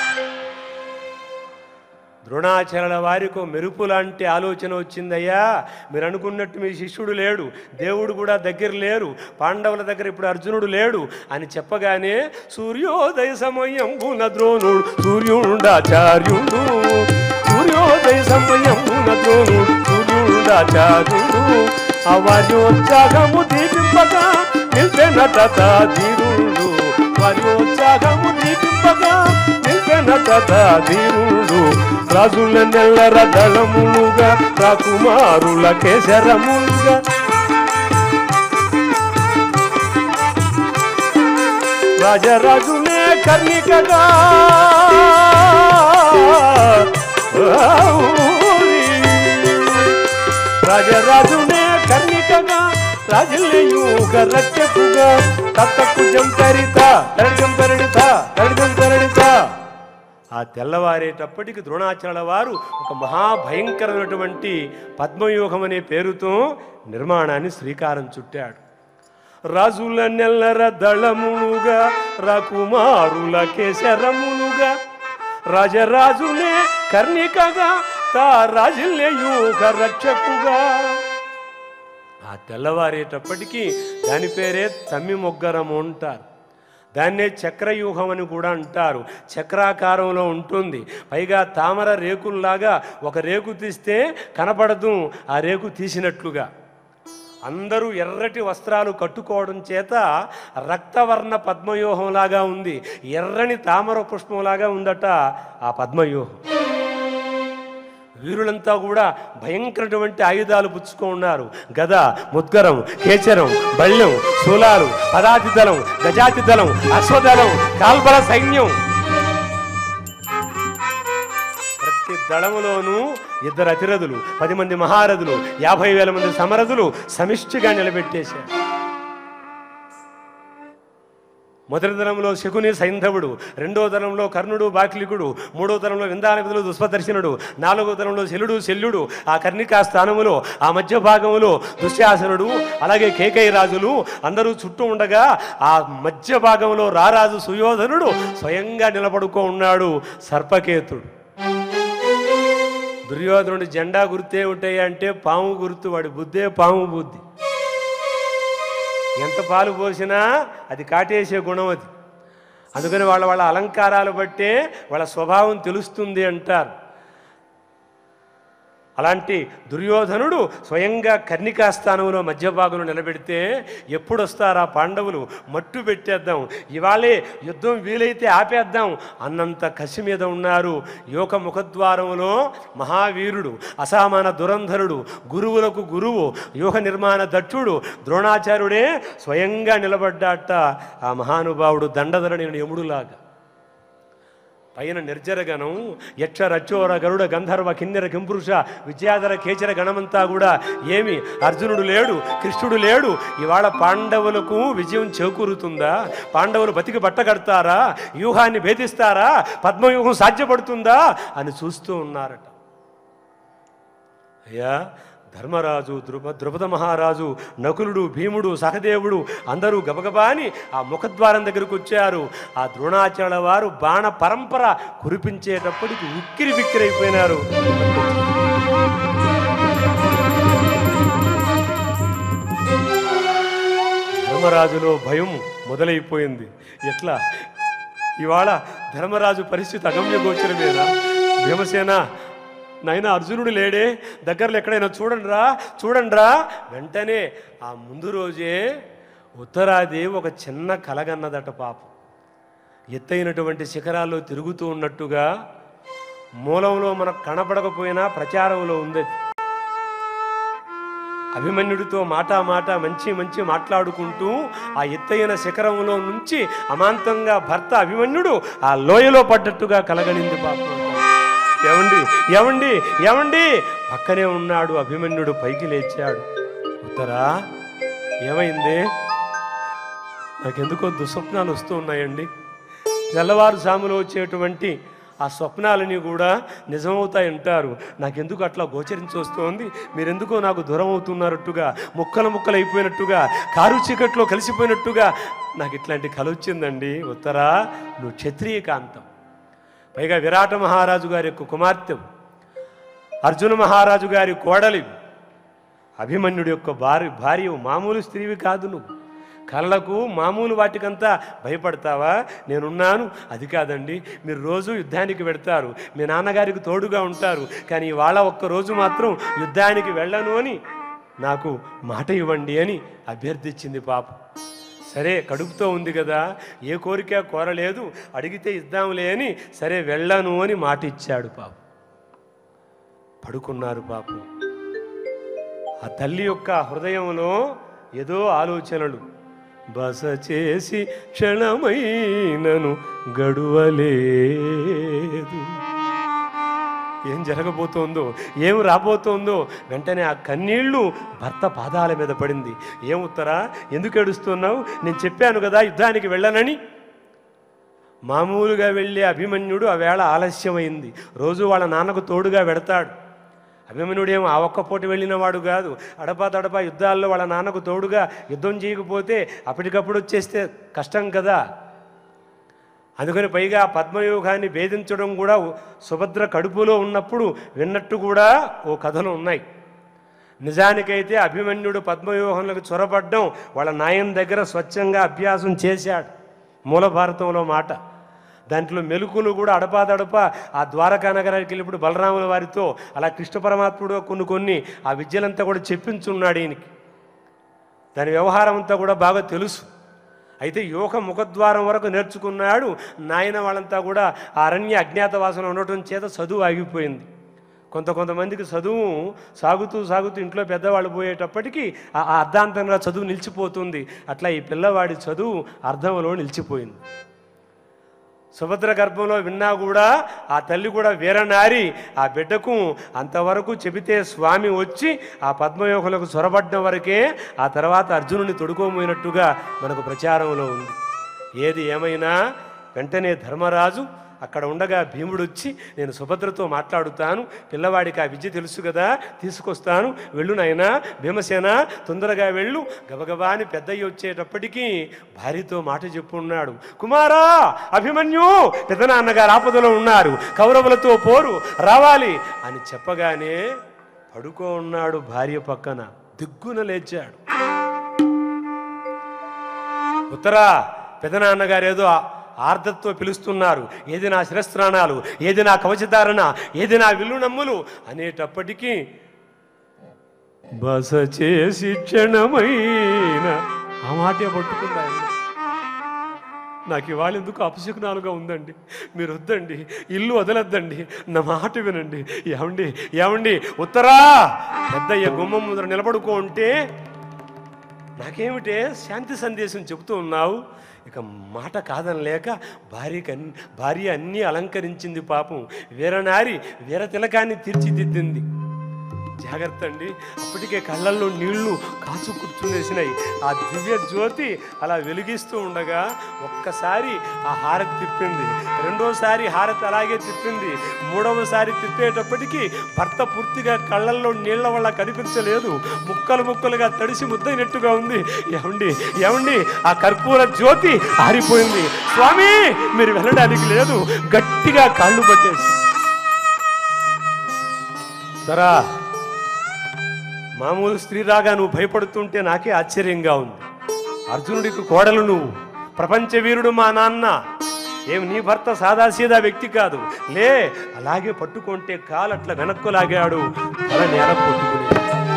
ద్రోణాచార్యుల వారికి ఓ మెరుపు లాంటి ఆలోచన వచ్చిందయ్యా మీరు అనుకున్నట్టు మీ శిష్యుడు లేడు దేవుడు కూడా దగ్గర లేరు పాండవుల దగ్గర ఇప్పుడు అర్జునుడు లేడు అని చెప్పగానే సూర్యోదయ సమయం ద్రోణుడు సూర్యుడాచార్యుడు సూర్యోదయ సమయం ద్రోణుడు సూర్యుడాచార్యుడు అవర్యోత్సాహము దీపింపగా నిల్పెనట ధీరుడు వర్యోత్సాహము దీపింపగా నిల్పెనట ధీరుడు రాజుల నెల్లర దళములుగా రాకుమారుల కేసరములుగా రాజరాజునే కర్ణికగా రాజరాజునే కర్ణికగా రాజులయూగ రక్షకుగా తత్తకు జంతరిత తడిజం తరడిత తడిజం తరడిత ఆ తెల్లవారేటప్పటికి ద్రోణాచార్యుల వారు ఒక మహాభయంకరమైనటువంటి పద్మవ్యూహం అనే పేరుతో నిర్మాణాన్ని శ్రీకారం చుట్టాడు రాజుల నెల్లర దళములుగా రకుమారుల కేసరములుగా రాజరాజునే కర్ణికగా తా రాజులయూగ రక్షకుగా ఆ తెల్లవారేటప్పటికీ దాని పేరే తమ్మి మొగ్గరము అంటారు దాన్నే చక్రవ్యూహం అని కూడా అంటారు చక్రాకారంలో ఉంటుంది పైగా తామర రేకుల్లాగా ఒక రేకు తీస్తే కనపడదు ఆ రేకు తీసినట్లుగా అందరూ ఎర్రటి వస్త్రాలు కట్టుకోవడం చేత రక్తవర్ణ పద్మవ్యూహంలాగా ఉంది ఎర్రని తామర పుష్పంలాగా ఉందట ఆ పద్మవ్యూహం వీరులంతా కూడా భయంకరటువంటి ఆయుధాలు పుచ్చుకో ఉన్నారు గద ముద్గరం కేచరం బళ్ళెం శూలాలు పదాతి దళం గజాతి దళం అశ్వదళం కాల్బల సైన్యం ప్రతి దళములోనూ ఇద్దరు అతిరథులు పది మంది మహారథులు యాభై వేల మంది సమరథులు సమిష్టిగా నిలబెట్టేశారు మొదటి తరంలో శకుని సైంధవుడు రెండో తరంలో కర్ణుడు బాక్లికుడు మూడో తరంలో విందానవిధులు దుష్పదర్శనుడు నాలుగో తరంలో శల్యుడు శల్యుడు ఆ కర్ణికా స్థానములో ఆ మధ్య భాగంలో దుశ్శాసనుడు అలాగే కేకై రాజులు అందరూ చుట్టూ ఉండగా ఆ మధ్య భాగంలో రారాజు సుయోధనుడు స్వయంగా నిలబడుకో ఉన్నాడు సర్పకేతుడు దుర్యోధనుడి జెండా గుర్తే ఉంటాయి అంటే పాము గుర్తు వాడి బుద్ధే పాము బుద్ధి ఎంత పాలు పోసినా అది కాటేసే గుణం అది అందుకని వాళ్ళ వాళ్ళ అలంకారాలు బట్టే వాళ్ళ స్వభావం తెలుస్తుంది అంటారు అలాంటి దుర్యోధనుడు స్వయంగా కర్ణికా స్థానంలో మధ్య భాగంలో నిలబెడితే ఎప్పుడు వస్తారా పాండవులు మట్టు పెట్టేద్దాం ఇవాళే యుద్ధం వీలైతే ఆపేద్దాం అన్నంత కసి మీద ఉన్నారు యోక ముఖద్వారంలో మహావీరుడు అసామాన దురంధరుడు గురువులకు గురువు వ్యూహ నిర్మాణ దక్షుడు ద్రోణాచార్యుడే స్వయంగా నిలబడ్డాట ఆ మహానుభావుడు దండధరణి యముడులాగా పైన నిర్జరగణం యక్ష రచ్చోర గరుడ గంధర్వ కిన్నెర కింపురుష విద్యాధర కేచర గణమంతా కూడా ఏమి అర్జునుడు లేడు కృష్ణుడు లేడు ఇవాళ పాండవులకు విజయం చేకూరుతుందా పాండవులు బతికి బట్టగడతారా వ్యూహాన్ని భేదిస్తారా పద్మవ్యూహం సాధ్యపడుతుందా అని చూస్తూ ఉన్నారట అయ్యా ధర్మరాజు ద్రుప ద్రుపద మహారాజు నకులుడు భీముడు సహదేవుడు అందరూ గబగబాని ఆ ముఖద్వారం దగ్గరకు వచ్చారు ఆ ద్రోణాచార్యుల వారు బాణ పరంపర కురిపించేటప్పటికి ఉక్కిరి బిక్కిరైపోయినారు ధర్మరాజులో భయం మొదలైపోయింది ఎట్లా ఇవాళ ధర్మరాజు పరిస్థితి అగమ్య గోచరమేనా భీమసేన నాయన అర్జునుడు లేడే దగ్గరలో ఎక్కడైనా చూడండిరా చూడండిరా వెంటనే ఆ ముందు రోజే ఉత్తరాది ఒక చిన్న కలగన్నదట పాపం ఎత్తైనటువంటి శిఖరాల్లో తిరుగుతూ ఉన్నట్టుగా మూలంలో మనకు కనపడకపోయినా ప్రచారంలో ఉంది అది. అభిమన్యుడితో మాట మాట మంచి మంచి మాట్లాడుకుంటూ ఆ ఎత్తైన శిఖరంలో నుంచి అమాంతంగా భర్త అభిమన్యుడు ఆ లోయలో పడ్డట్టుగా కలగనింది పాపం ఏమండి ఏమండి ఏమండి పక్కనే ఉన్నాడు అభిమన్యుడు పైకి లేచాడు ఉత్తరా ఏమైంది నాకెందుకో దుస్వప్నాలు వస్తూ ఉన్నాయండి తెల్లవారుజాములో వచ్చేటువంటి ఆ స్వప్నాలని కూడా నిజమవుతాయంటారు నాకెందుకు అట్లా గోచరించి వస్తోంది మీరెందుకో నాకు దూరం అవుతున్నట్టుగా ముక్కలు ముక్కలు అయిపోయినట్టుగా కారు చీకట్లో కలిసిపోయినట్టుగా నాకు ఇట్లాంటి కల వచ్చిందండి ఉత్తరా నువ్వు క్షత్రియ కాంతం పైగా విరాట మహారాజు గారి యొక్క కుమార్తె అర్జున మహారాజు గారి కోడలి అభిమన్యుడి యొక్క భార్య భార్య మామూలు స్త్రీవి కాదు నువ్వు కళ్ళకు మామూలు వాటికంతా భయపడతావా నేనున్నాను అది కాదండి మీరు రోజు యుద్ధానికి వెడతారు మీ నాన్నగారికి తోడుగా ఉంటారు కానీ వాళ్ళ ఒక్క రోజు మాత్రం యుద్ధానికి వెళ్ళను అని నాకు మాట ఇవ్వండి అని అభ్యర్థించింది పాప సరే కడుపుతో ఉంది కదా ఏ కోరిక కోరలేదు అడిగితే ఇద్దాంలే అని సరే వెళ్ళను అని మాట ఇచ్చాడు పాప పడుకున్నారు పాపం ఆ తల్లి యొక్క హృదయంలో ఏదో ఆలోచనలు బస చేసి క్షణమైనను గడువలేదు ఏం జరగబోతోందో ఏం రాబోతోందో వెంటనే ఆ కన్నీళ్లు భర్త పాదాల మీద పడింది ఏం ఉత్తరా ఎందుకు ఏడుస్తున్నావు నేను చెప్పాను కదా యుద్ధానికి వెళ్ళనని మామూలుగా వెళ్ళే అభిమన్యుడు ఆ వేళ ఆలస్యమైంది రోజు వాళ్ళ నాన్నకు తోడుగా వెడతాడు అభిమన్యుడేమో ఆ ఒక్క పూట వెళ్ళిన వాడు కాదు అడపా తడపా యుద్ధాల్లో వాళ్ళ నాన్నకు తోడుగా యుద్ధం చేయకపోతే అప్పటికప్పుడు వచ్చేస్తే కష్టం కదా అందుకని పైగా ఆ పద్మయోగాన్ని భేదించడం కూడా సుభద్ర కడుపులో ఉన్నప్పుడు విన్నట్టు కూడా ఓ కథలు ఉన్నాయి నిజానికైతే అభిమన్యుడు పద్మవ్యూహంలోకి చొరబడ్డం వాళ్ళ నాయన దగ్గర స్వచ్ఛంగా అభ్యాసం చేశాడు మూల భారతంలో మాట దాంట్లో మెలుకులు కూడా అడపాదడప ఆ ద్వారకా నగరానికి వెళ్ళినప్పుడు బలరాముల వారితో అలా కృష్ణ పరమాత్ముడు కొన్ని కొన్ని ఆ విద్యలంతా కూడా చెప్పించున్నాడు ఈయనకి దాని వ్యవహారం అంతా కూడా బాగా తెలుసు అయితే యోగ ముఖద్వారం వరకు నేర్చుకున్నాడు నాయన వాళ్ళంతా కూడా ఆ అరణ్య అజ్ఞాతవాసన ఉండటం చేత చదువు ఆగిపోయింది కొంత కొంతమందికి చదువు సాగుతూ సాగుతూ ఇంట్లో పెద్దవాళ్ళు పోయేటప్పటికీ ఆ ఆ అర్ధాంతంగా చదువు నిలిచిపోతుంది అట్లా ఈ పిల్లవాడి చదువు అర్థంలో నిలిచిపోయింది సుభద్ర గర్భంలో విన్నా కూడా ఆ తల్లి కూడా వీరనారి ఆ బిడ్డకు అంతవరకు చెబితే స్వామి వచ్చి ఆ పద్మయోగులకు చొరబడ్డ వరకే ఆ తర్వాత అర్జునుని తొడుకోపోయినట్టుగా మనకు ప్రచారంలో ఉంది ఏది ఏమైనా వెంటనే ధర్మరాజు అక్కడ ఉండగా భీముడు వచ్చి నేను సుభద్రతో మాట్లాడుతాను పిల్లవాడికి ఆ విద్య తెలుసు కదా తీసుకొస్తాను వెళ్ళు నాయనా భీమసేన తొందరగా వెళ్ళు గబగబా అని పెద్దయ్య వచ్చేటప్పటికీ భార్యతో మాట చెప్పున్నాడు కుమారా అభిమన్యు పెదనాన్నగారు ఆపదలో ఉన్నారు కౌరవులతో పోరు రావాలి అని చెప్పగానే పడుకో ఉన్నాడు భార్య పక్కన దిగ్గున లేచాడు ఉత్తరా పెదనాన్నగారు ఏదో ఆర్దత్తో పిలుస్తున్నారు ఏది నా శిరస్త్రాణాలు ఏది నా కవచధారణ ఏది నా విల్లు నమ్ములు అనేటప్పటికీ బస చేసి క్షణమైన ఆ మాటే పట్టుకున్నాను నాకు ఇవాళ ఎందుకు అపశకునాలుగా ఉందండి మీరు వద్దండి ఇల్లు వదలొద్దండి నా మాట వినండి ఏమండి ఏమండి ఉత్తరా పెద్దయ్య గుమ్మం ముందర నిలబడుకో ఉంటే నాకేమిటే శాంతి సందేశం చెబుతూ ఉన్నావు ఇక మాట కాదనలేక భార్యకి అన్ని భార్య అన్నీ అలంకరించింది పాపం వీరనారి వీర తిలకాన్ని తీర్చిదిద్దింది జాగ్రత్త అండి అప్పటికే కళ్ళల్లో నీళ్లు కాచు కూర్చునేసినాయి ఆ దివ్య జ్యోతి అలా వెలిగిస్తూ ఉండగా ఒక్కసారి ఆ హారతి తిప్పింది రెండోసారి హారతి అలాగే తిప్పింది మూడవసారి తిప్పేటప్పటికీ భర్త పూర్తిగా కళ్ళల్లో నీళ్ల వల్ల కనిపించలేదు ముక్కలు ముక్కలుగా తడిసి ముద్దైనట్టుగా ఉంది ఏమండి ఏమండి ఆ కర్పూర జ్యోతి ఆరిపోయింది స్వామి మీరు వెళ్ళడానికి లేదు గట్టిగా కాళ్ళు పట్టేసి సరా మామూలు స్త్రీ రాగా నువ్వు భయపడుతుంటే నాకే ఆశ్చర్యంగా ఉంది అర్జునుడికి కోడలు నువ్వు ప్రపంచ వీరుడు మా నాన్న ఏం నీ భర్త సాదాసీదా వ్యక్తి కాదు లే అలాగే పట్టుకుంటే కాలు అట్లా వెనక్కు లాగాడు తల నేల కొట్టుకుని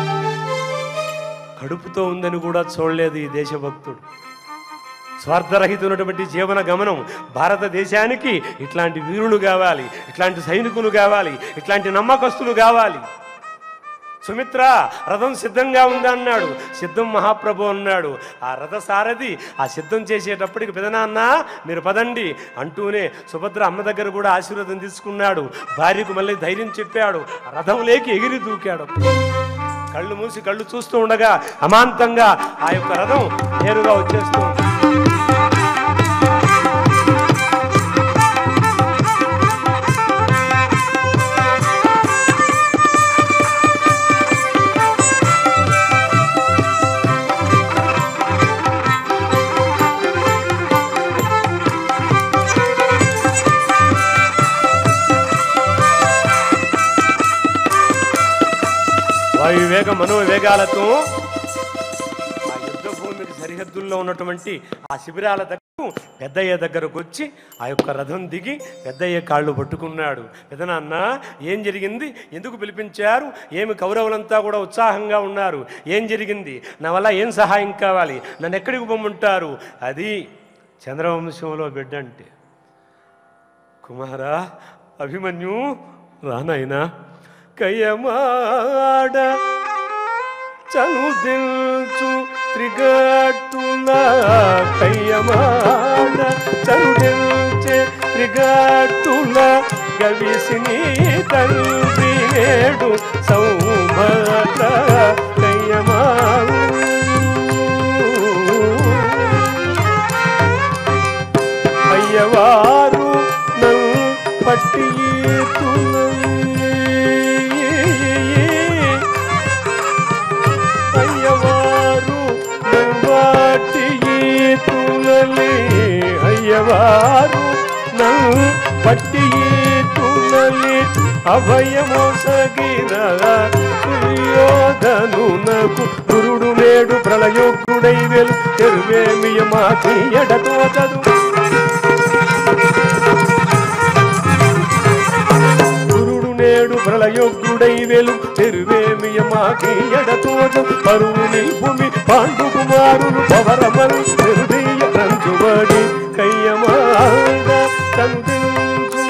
కడుపుతో ఉందని కూడా చూడలేదు ఈ దేశభక్తుడు స్వార్థరహితమైనటువంటి జీవన గమనం భారతదేశానికి ఇట్లాంటి వీరులు కావాలి ఇట్లాంటి సైనికులు కావాలి ఇట్లాంటి నమ్మకస్తులు కావాలి సుమిత్ర రథం సిద్ధంగా ఉందా అన్నాడు సిద్ధం మహాప్రభు అన్నాడు ఆ రథ సారథి ఆ సిద్ధం చేసేటప్పటికి పెదనాన్న మీరు పదండి అంటూనే సుభద్ర అమ్మ దగ్గర కూడా ఆశీర్వాదం తీసుకున్నాడు భార్యకు మళ్ళీ ధైర్యం చెప్పాడు ఆ రథం లేకి ఎగిరి దూకాడు కళ్ళు మూసి కళ్ళు చూస్తూ ఉండగా అమాంతంగా ఆ యొక్క రథం నేరుగా వచ్చేస్తూ ఉంది. వాయువేగ మనోవేగాలతో ఆ యుద్ధ భూమికి సరిహద్దుల్లో ఉన్నటువంటి ఆ శిబిరాల దగ్గర పెద్దయ్య దగ్గరకు వచ్చి ఆ యొక్క రథం దిగి పెద్దయ్య కాళ్ళు పట్టుకున్నాడు పెదనాన్న ఏం జరిగింది ఎందుకు పిలిపించారు ఏమి కౌరవులంతా కూడా ఉత్సాహంగా ఉన్నారు ఏం జరిగింది నా వల్ల ఏం సహాయం కావాలి నన్ను ఎక్కడికి పొమ్మంటారు అది చంద్రవంశంలో బిడ్డ అంటే కుమారా అభిమన్యు రానాయనా కయమాడ చనుదిల్చు త్రిగట్టుల కయ్యమాడ చనుదిల్చే త్రిగట్టుల గవిసిని తండ్రి నేడు సౌభద్ర కయ్యమాడు అయ్యవారు నన్ను పట్టి అయ్యవారు నవ్వాటి తులలి అయ్యవారు నన్ను పట్టి తులలి అభయమోసగిర యోధనునకు గురుడు నేడు ప్రళయోగ్రుడై వెలు తెరువేమియమాకి ఎడతోచదు గురుడు నేడు ప్రళయోగ్రుడై వెలు తెరువేమియమాకి ఎడతోచు పరువు నిల్పుమి పాండు కుమారులు పవరమలు తెరుదీయ రంచుబడి కయ్యమాడ కందించు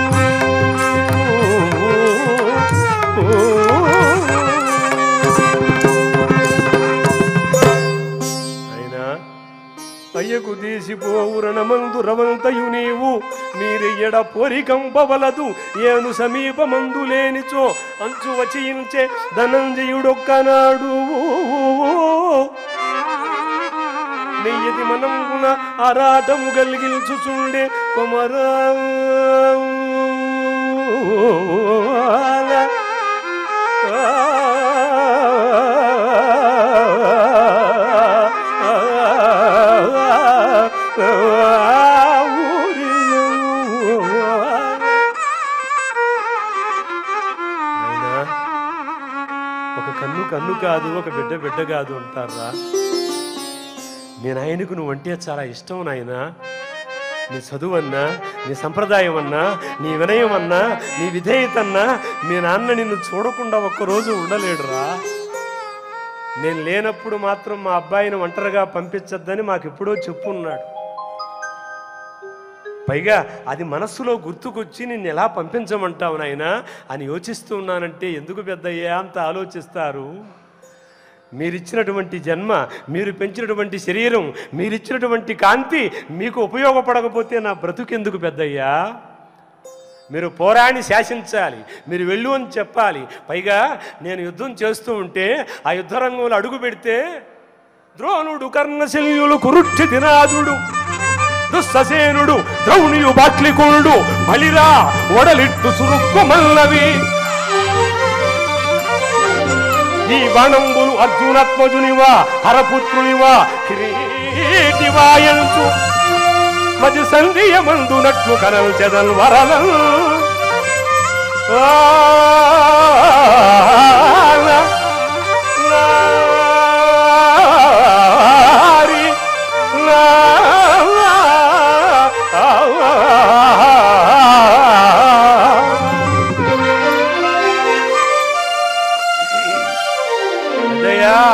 అయినా అయ్యకు తీసిపోవు రణమందు రవంతయు నీవు మీరెయ్యడ పోరికంపవలదు ఏను సమీపమందు లేనిచో అంచు వచించే ధనంజయుడొక్కనాడు నెయ్యది మనంగున ఆరాటము కలిగించుచుండే కొమరా అయినా ఒక కన్ను కన్ను కాదు ఒక బిడ్డ బిడ్డ కాదు అంటారా నేను ఆయనకు నువ్వు అంటే చాలా ఇష్టం నాయనా నీ చదువు అన్నా నీ సంప్రదాయం అన్నా నీ వినయం అన్నా నీ విధేయత అన్నా మీ నాన్న నిన్ను చూడకుండా ఒక్కరోజు ఉండలేడురా నేను లేనప్పుడు మాత్రం మా అబ్బాయిని ఒంటరిగా పంపించద్దని మాకు ఎప్పుడో చెప్పున్నాడు పైగా అది మనస్సులో గుర్తుకొచ్చి నిన్ను ఎలా పంపించమంటావు నాయనా అని యోచిస్తూ ఉన్నానంటే ఎందుకు పెద్దయ్యా అంత ఆలోచిస్తారు మీరిచ్చినటువంటి జన్మ మీరు పెంచినటువంటి శరీరం మీరిచ్చినటువంటి కాంతి మీకు ఉపయోగపడకపోతే నా బ్రతుకెందుకు పెద్దయ్యా మీరు పోరాని శాసించాలి మీరు వెళ్ళు అని చెప్పాలి పైగా నేను యుద్ధం చేస్తూ ఉంటే ఆ యుద్ధ రంగంలో అడుగు పెడితే ద్రోణుడు కర్ణశల్యులు కురుక్షి దినాదుడు దుస్ససేనుడు ద్రౌణియు బాట్లికోనుడు బలిరా ఒడలిట్టు సురుక్కు మల్లవి ఈ బాణంబులు అర్జునాత్మజునివా హరపుత్రునివా కిరీటివాయంచు మది సంధియమందునట్లు కనల్ చెదల్ వరలం నారి అదయ్యా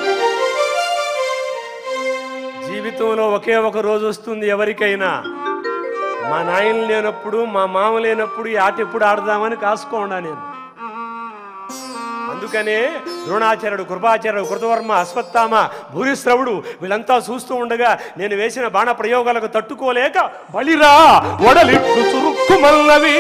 జీవితంలో ఒకే ఒక రోజు వస్తుంది ఎవరికైనా మా నాయన లేనప్పుడు మా మామ లేనప్పుడు ఈ ఆట ఎప్పుడు ఆడదామని కాసుకోండా నేను అందుకు అందుకనే ద్రోణాచార్యుడు కృపాచార్యుడు కృతవర్మ అశ్వత్థామ భూరిశ్రవుడు వీళ్ళంతా చూస్తూ ఉండగా నేను వేసిన బాణ ప్రయోగాలకు తట్టుకోలేక బలిరా ఒడలిట్టు చురుక్కు మల్లవి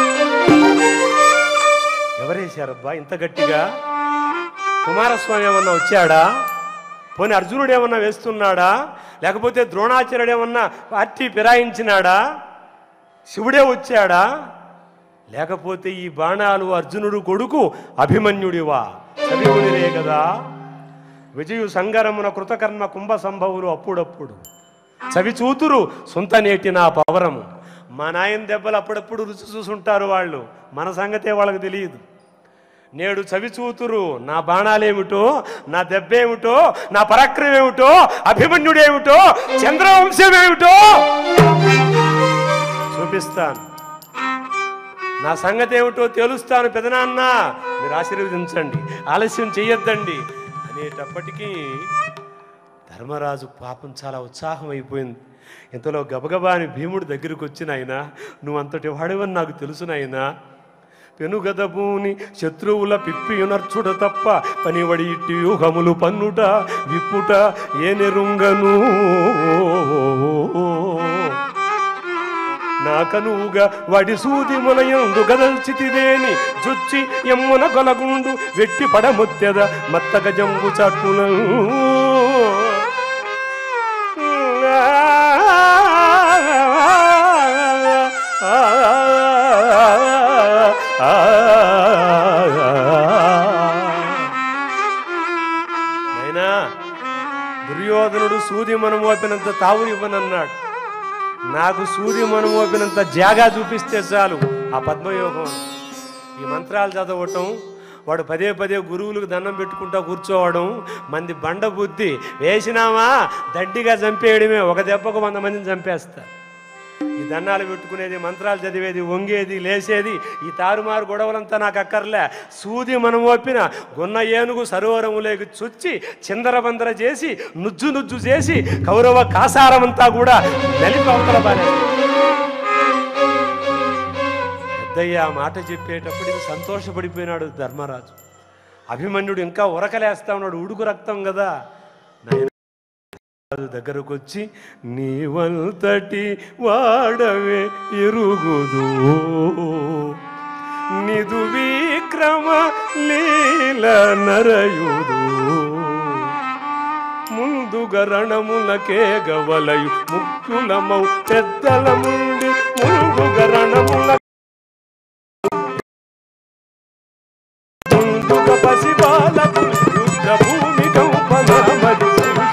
ఎవరేశారబ్బా ఇంత గట్టిగా కుమారస్వామి ఏమన్నా వచ్చాడా పోనీ అర్జునుడు ఏమన్నా వేస్తున్నాడా లేకపోతే ద్రోణాచార్యుడు ఏమన్నా పార్టీ ఫిరాయించినాడా శివుడే వచ్చాడా లేకపోతే ఈ బాణాలు అర్జునుడు కొడుకు అభిమన్యుడివా చదివునిలే కదా విజయు సంగరమున కృతకర్మ కుంభ సంభవులు అప్పుడప్పుడు చవి చూతురు సొంత నేటి నా పవరము మా నాయన దెబ్బలు అప్పుడప్పుడు రుచి చూసుంటారు వాళ్ళు మన సంగతే వాళ్ళకి తెలియదు నేడు చవి చూతురు నా బాణాలేమిటో నా దెబ్బేమిటో నా పరాక్రమం ఏమిటో అభిమన్యుడేమిటో చంద్రవంశమేమిటో చూపిస్తాను నా సంగతి ఏమిటో తెలుస్తాను పెదనాన్న మీరు ఆశీర్వదించండి ఆలస్యం చెయ్యొద్దండి అనేటప్పటికీ ధర్మరాజు పాపం చాలా ఉత్సాహం అయిపోయింది ఇంతలో గబగబా అని భీముడు దగ్గరికి వచ్చిన ఆయన నువ్వు అంతటి వాడివని నాకు తెలుసు నాయనా పెనుగదబూని శత్రువుల పిప్పియునర్చుడ తప్ప పనివడి ఇట్టి యూహములు పన్నుట విప్పుట ఏ నెరుంగను నాకనువుగా వడి సూది ములయందు గదల్చితివేని జొచ్చి ఎమ్మున గొలగుండు వెట్టి పడముత్తెద మత్తగ జంబు చట్టున నైనా దుర్యోధనుడు సూది మనం మోపినంత తావులు ఇవ్వనన్నాడు నాకు సూది మనం మోపినంత జాగా చూపిస్తే చాలు ఆ పద్మయోగం ఈ మంత్రాలు చదవటం వాడు పదే పదే గురువులకు దండం పెట్టుకుంటా కూర్చోవడం మంది బండ బుద్ధి వేసినామా దడ్డిగా చంపేయడమే ఒక దెబ్బకు వంద మందిని చంపేస్తారు ఈ దండాలు పెట్టుకునేది మంత్రాలు చదివేది వంగేది లేసేది ఈ తారుమారు గొడవలంతా నాకు అక్కర్లే సూది మనం ఒప్పిన గున్న ఏనుగు సరోవరములోకి చుచ్చి చిందరబందర చేసి నుజ్జు నుజ్జు చేసి కౌరవ కాసారమంతా కూడా నలిపి అవతల పారేస్తారు. పెద్దయ్య ఆ మాట చెప్పేటప్పటికి సంతోషపడిపోయినాడు ధర్మరాజు అభిమన్యుడు ఇంకా ఉరకలేస్తా ఉన్నాడు ఉడుకు రక్తం కదా నాయన రాజు దగ్గరకు వచ్చి నీవంతటి వాడవే ఎరుగుదు నిదు విక్రమ లీల నరయుదు ముందుగా రణములకే గవలయు ముఖ్యులమౌ పెద్దల ముండి ముందుగా రణముల ముందుగా పసిబాలకు యుద్ధ భూమి కంపనమది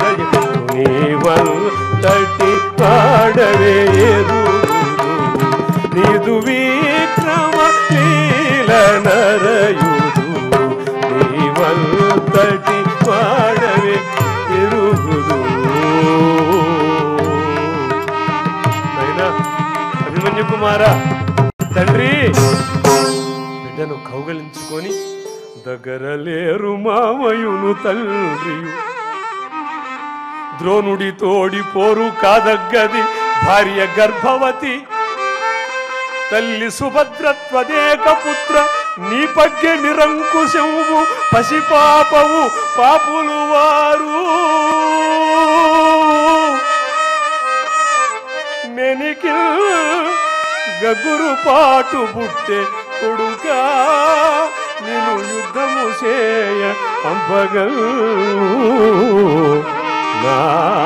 నీవంతటి పాడవే ఎరుగుదు నీదు విక్రమ లీల నరయుదు నీవంతటి పాడవే ఎరుగుదు నైనా అభిమన్యు కుమారా తండ్రి బిడ్డను కౌగలించుకొని దగ్గర లేరు మామయును తండ్రియు ద్రోణుడి తోడి పోరు కాదగ్గది భార్య గర్భవతి తల్లి సుభద్రత్వదేక పుత్ర నీ పగ్గె నిరంకుశము పసిపాపవు పాపులు వారు మెనికి గగురు పాటు బుట్టె కొడుకా నేను యుద్ధము చేయ పంపగల్ నా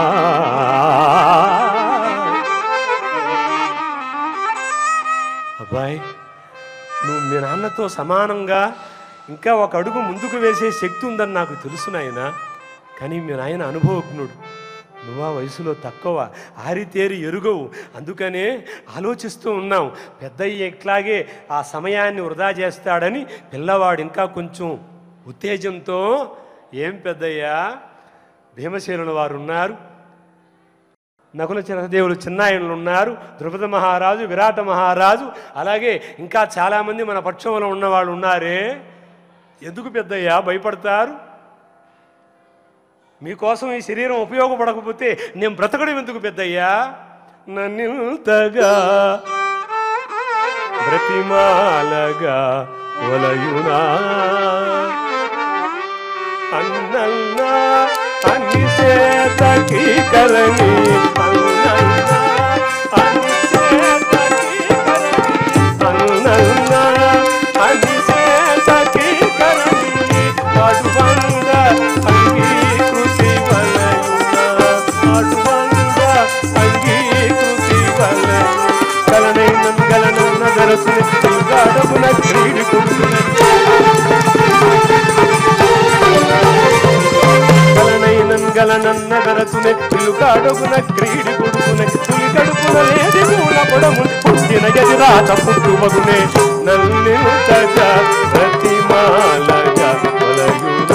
అబ్బాయి నువ్వు మీ నాన్నతో సమానంగా ఇంకా ఒక అడుగు ముందుకు వేసే శక్తి ఉందని నాకు తెలుసు నాయన కానీ మీ నాయన అనుభవజ్ఞుడు నువ్వు ఆ వయసులో తక్కువ ఆరితేరి ఎరుగవు అందుకనే ఆలోచిస్తూ ఉన్నాం పెద్దయ్య ఎట్లాగే ఆ సమయాన్ని వృధా చేస్తాడని పిల్లవాడు ఇంకా కొంచెం ఉత్తేజంతో ఏం పెద్దయ్యా భీమసేనుల వారు ఉన్నారు నకుల చిరదేవులు చిన్నాయనులు ఉన్నారు ద్రుపద మహారాజు విరాట మహారాజు అలాగే ఇంకా చాలామంది మన పక్షంలో ఉన్నవాళ్ళు ఉన్నారే ఎందుకు పెద్దయ్యా భయపడతారు మీకోసం ఈ శరీరం ఉపయోగపడకపోతే నేను బ్రతకడం ఎందుకు పెద్దయ్యా నన్నింతగా బ్రతిమాలగా ఒలయునా అన్నన్నా అనిసేతకి కరణి అన్నన్నా అనిసేతకి కరణి అన్నన్నా అనిసేతకి కరణి అడువంద అంగీకృతి వలయున అడువంద అంగీకృతి వలయున గలనైన గలనన్న దరసుని గాడమున క్రీడి కొడుకునే గలనైనన్ గలనన్న గరతునే పిలుకాడుగున క్రీడి కొడుకునే పులి కడుపున లేది మూల పొడము పుట్టిన ఎదిరాత పుట్టు మగునే నల్లి తగ ప్రతిమాలగా వలయునా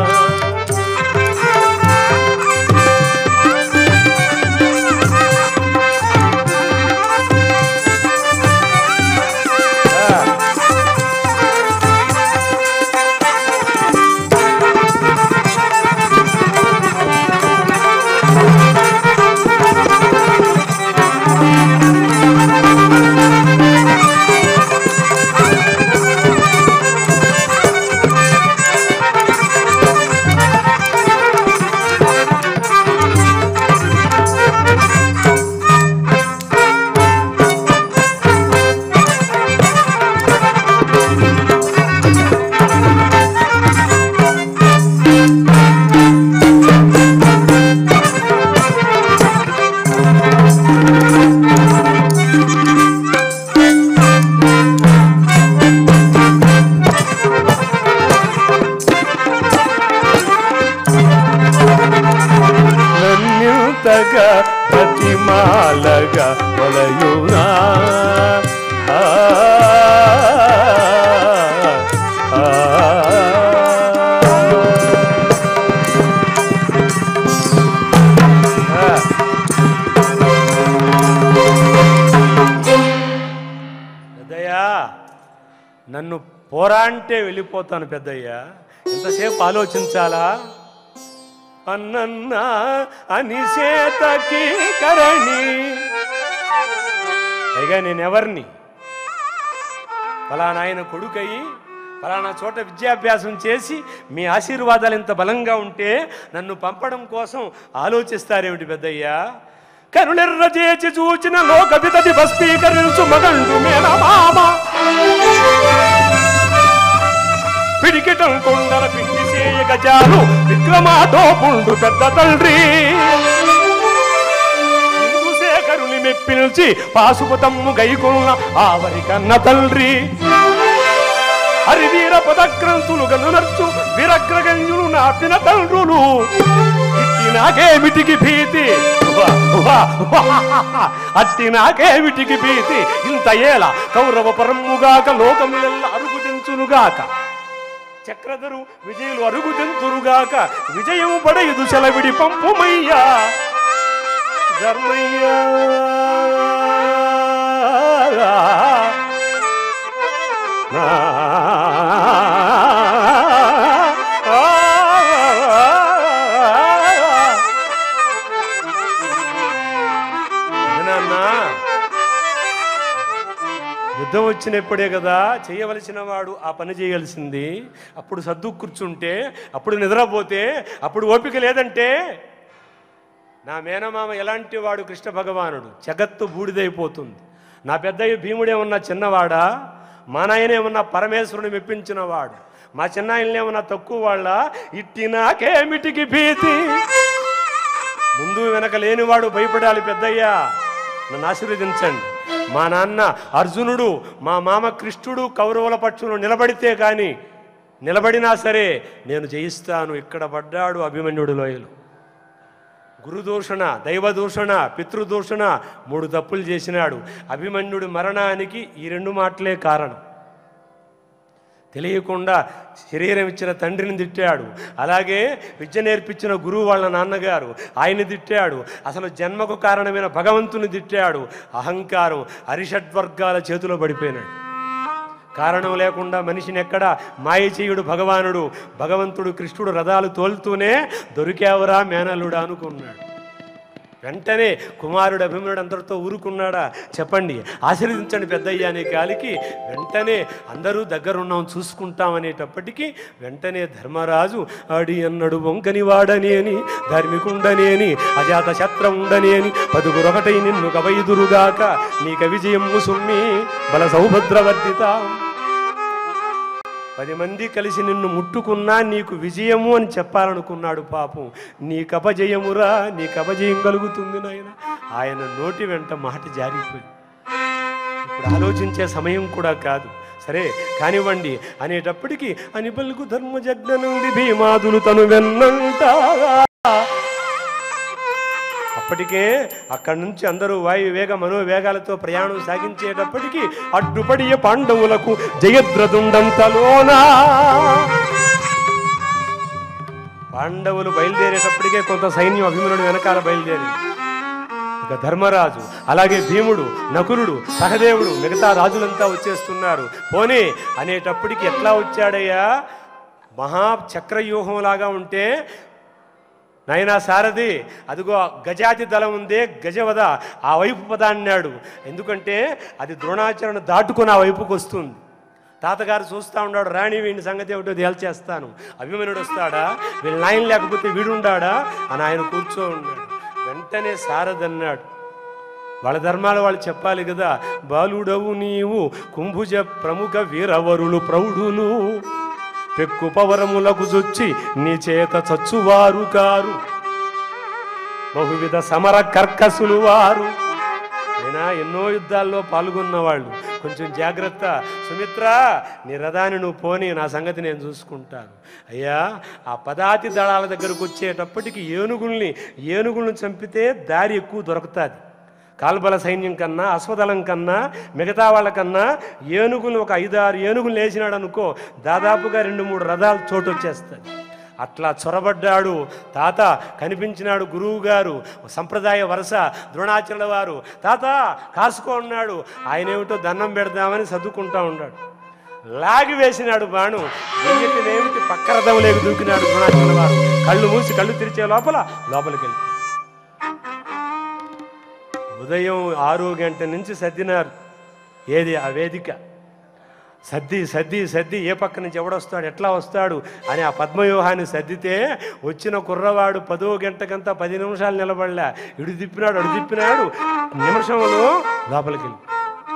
నన్యుతగా ప్రతిమాలగా వలయునా ఆ, ఆ, ఆ. పెద్దయ్యా నన్ను పోరా అంటే వెళ్ళిపోతాను పెద్దయ్యా ఎంతసేపు ఆలోచించాలా అన్నన్నా అనిసేతకి కరణి పైగా నేనెవరిని ఫలానా ఆయన కొడుకయి ఫలానా చోట విద్యాభ్యాసం చేసి మీ ఆశీర్వాదాలు ఇంత బలంగా ఉంటే నన్ను పంపడం కోసం ఆలోచిస్తారేమిటి పెద్దయ్యా కరుణెర్ర చేచి చూచిన లోక వితతి భస్మీకరించు మగండు మేన మామ పిడికిటం కొండల పిండి చేయక చాలు విక్రమాతో పుండు పెద్ద తండ్రి ఇందుశేఖరుని మెప్పిల్చి పాశుపతమ్ము గైకొన్న ఆవరి కన్న తండ్రి హరివీర పదగ్రంథులు గనునర్చు విరగ్రగంజులు నాపిన తండ్రులు ఇట్టి నాకేమిటికి భీతి ఉవ్వ, ఉవ్వ, ఉవ్వ. అట్టి నాకేమిటికి భీతి ఇంత ఏల కౌరవ పరమ్ముగాక లోకములెల్ల అరుగుదించునుగాక చక్రధరు విజయులు అరుగుదెంతురుగాక విజయము పడయుదు సెలవిడి పంపుమయ్యా ధర్మయ్యా నా. నాన్నా యుద్ధం వచ్చినప్పుడే కదా చేయవలసిన వాడు ఆ పని చేయాల్సింది అప్పుడు సర్దు కూర్చుంటే అప్పుడు నిద్రపోతే అప్పుడు ఓపిక లేదంటే నా మేనమామ ఎలాంటి వాడు కృష్ణ భగవానుడు జగత్తు బూడిదైపోతుంది నా పెద్దయ్య భీముడేమన్నా చిన్నవాడా మా నాయనేమన్నా పరమేశ్వరుని మెప్పించిన వాడు మా చిన్నాయనేమన్నా తక్కువ వాళ్ళ ఇట్టి నాకేమిటికి భీతి ముందు వెనక లేనివాడు భయపడాలి పెద్దయ్యా నన్ను ఆశీర్వదించండి మా నాన్న అర్జునుడు మా మామ కృష్ణుడు కౌరవుల పక్షులు నిలబడితే కానీ నిలబడినా సరే నేను జయిస్తాను ఇక్కడ పడ్డాడు అభిమన్యుడు లోయలు గురుదూషణ దైవదూషణ పితృదూషణ మూడు తప్పులు చేసినాడు అభిమన్యుడి మరణానికి ఈ రెండు మాటలే కారణం తెలియకుండా శరీరం ఇచ్చిన తండ్రిని తిట్టాడు అలాగే విద్య నేర్పించిన గురువు వాళ్ళ నాన్నగారు ఆయన్ని తిట్టాడు అసలు జన్మకు కారణమైన భగవంతుని తిట్టాడు అహంకారం అరిషడ్వర్గాల చేతిలో పడిపోయినాడు కారణం లేకుండా మనిషిని ఎక్కడ మాయ చేయుడు భగవానుడు భగవంతుడు కృష్ణుడు రథాలు తోలుతూనే దొరికావురా మేనల్లుడా అనుకున్నాడు వెంటనే కుమారుడు అభిమనుడు అందరితో ఊరుకున్నాడా చెప్పండి ఆశీర్వదించండి పెద్దయ్య అనే కాలికి వెంటనే అందరూ దగ్గరున్నాం చూసుకుంటాం అనేటప్పటికీ వెంటనే ధర్మరాజు ఆడి అన్నడు వంకని వాడని అని ధార్మికుండని అని అజాత శత్రం ఉండని అని పదుగురొకటై నిన్ను కవైదురుగాక నీక విజయం సుమ్మి బల సౌభద్రవర్ధిత పది మంది కలిసి నిన్ను ముట్టుకున్నా నీకు విజయము అని చెప్పాలనుకున్నాడు పాపం నీ కపజయమురా నీ కపజయం కలుగుతుంది నాయన ఆయన నోటి వెంట మాట జారిపోయి ఇప్పుడు ఆలోచించే సమయం కూడా కాదు సరే కానివ్వండి అనేటప్పటికీ అని పలుకు ధర్మజజ్ఞ నుండి భీమాదులు తను వెన్నంటా అప్పటికే అక్కడి నుంచి అందరూ వాయు వేగ మనోవేగాలతో ప్రయాణం సాగించేటప్పటికీ అడ్డుపడి పాండవులకు జయద్రదుండంతలోనా పాండవులు బయలుదేరేటప్పటికే కొంత సైన్యం అభిమనుడు వెనకాల బయలుదేరింది ఇక ధర్మరాజు అలాగే భీముడు నకులుడు సహదేవుడు మిగతా రాజులంతా వచ్చేస్తున్నారు పోనీ అనేటప్పటికి ఎట్లా వచ్చాడయ్యా మహా చక్రవ్యూహంలాగా ఉంటే నాయనా సారథి అదిగో గజాతి దళం ఉందే గజవద ఆ వైపు పద అన్నాడు ఎందుకంటే అది ద్రోణాచరణ దాటుకొని ఆ వైపుకు వస్తుంది తాతగారు చూస్తూ ఉన్నాడు రాణి వీడిని సంగతి ఏమిటో తేల్చేస్తాను అభిమనుడు వస్తాడా వీళ్ళ నాయన లేకపోతే వీడుండాడా అని ఆయన కూర్చో ఉన్నాడు వెంటనే సారథి అన్నాడు వాళ్ళ ధర్మాలు వాళ్ళు చెప్పాలి కదా బాలుడవు నీవు కుంభుజ ప్రముఖ వీరవరులు ప్రౌఢులు పెక్కు పవరములకు చొచ్చి నీ చేత చచ్చువారు కారు బహువిధ సమర కర్కసులు వారు అయినా ఎన్నో యుద్ధాల్లో పాల్గొన్న వాళ్ళు కొంచెం జాగ్రత్త సుమిత్ర నీ రథాన్ని నువ్వు పోని నా సంగతి నేను చూసుకుంటాను అయ్యా ఆ పదాతి దళాల దగ్గరకు వచ్చేటప్పటికి ఏనుగుల్ని ఏనుగుల్ని చంపితే దారి ఎక్కువ దొరుకుతుంది కాల్బల సైన్యం కన్నా అశ్వదళం కన్నా మిగతా వాళ్ళకన్నా ఏనుగులు ఒక ఐదారు ఏనుగులు వేసినాడు అనుకో దాదాపుగా రెండు మూడు రథాలు చోటు వచ్చేస్తుంది అట్లా చొరబడ్డాడు తాత కనిపించినాడు గురువు గారు సంప్రదాయ వరుస ద్రోణాచరణ వారు తాత కాసుకో ఉన్నాడు ఆయన ఏమిటో దండం పెడదామని సర్దుకుంటా ఉన్నాడు లాగి వేసినాడు బాణు వెయ్యటినేమిటి పక్క రథం లేక దూకినాడు ద్రోణాచరణ వారు కళ్ళు మూసి కళ్ళు తెరిచే లోపల లోపలికి వెళ్ళి ఉదయం ఆరు గంట నుంచి సర్దినారు ఏది ఆ వేదిక సర్ది సర్ది సర్ది ఏ పక్క నుంచి ఎవడొస్తాడు ఎట్లా వస్తాడు అని ఆ పద్మవ్యూహాన్ని సర్దితే వచ్చిన కుర్రవాడు పదో గంటకంతా పది నిమిషాలు నిలబడలే ఇడు తిప్పినాడు అడు తిప్పినాడు నిమిషంలో లోపలికి వెళ్ళి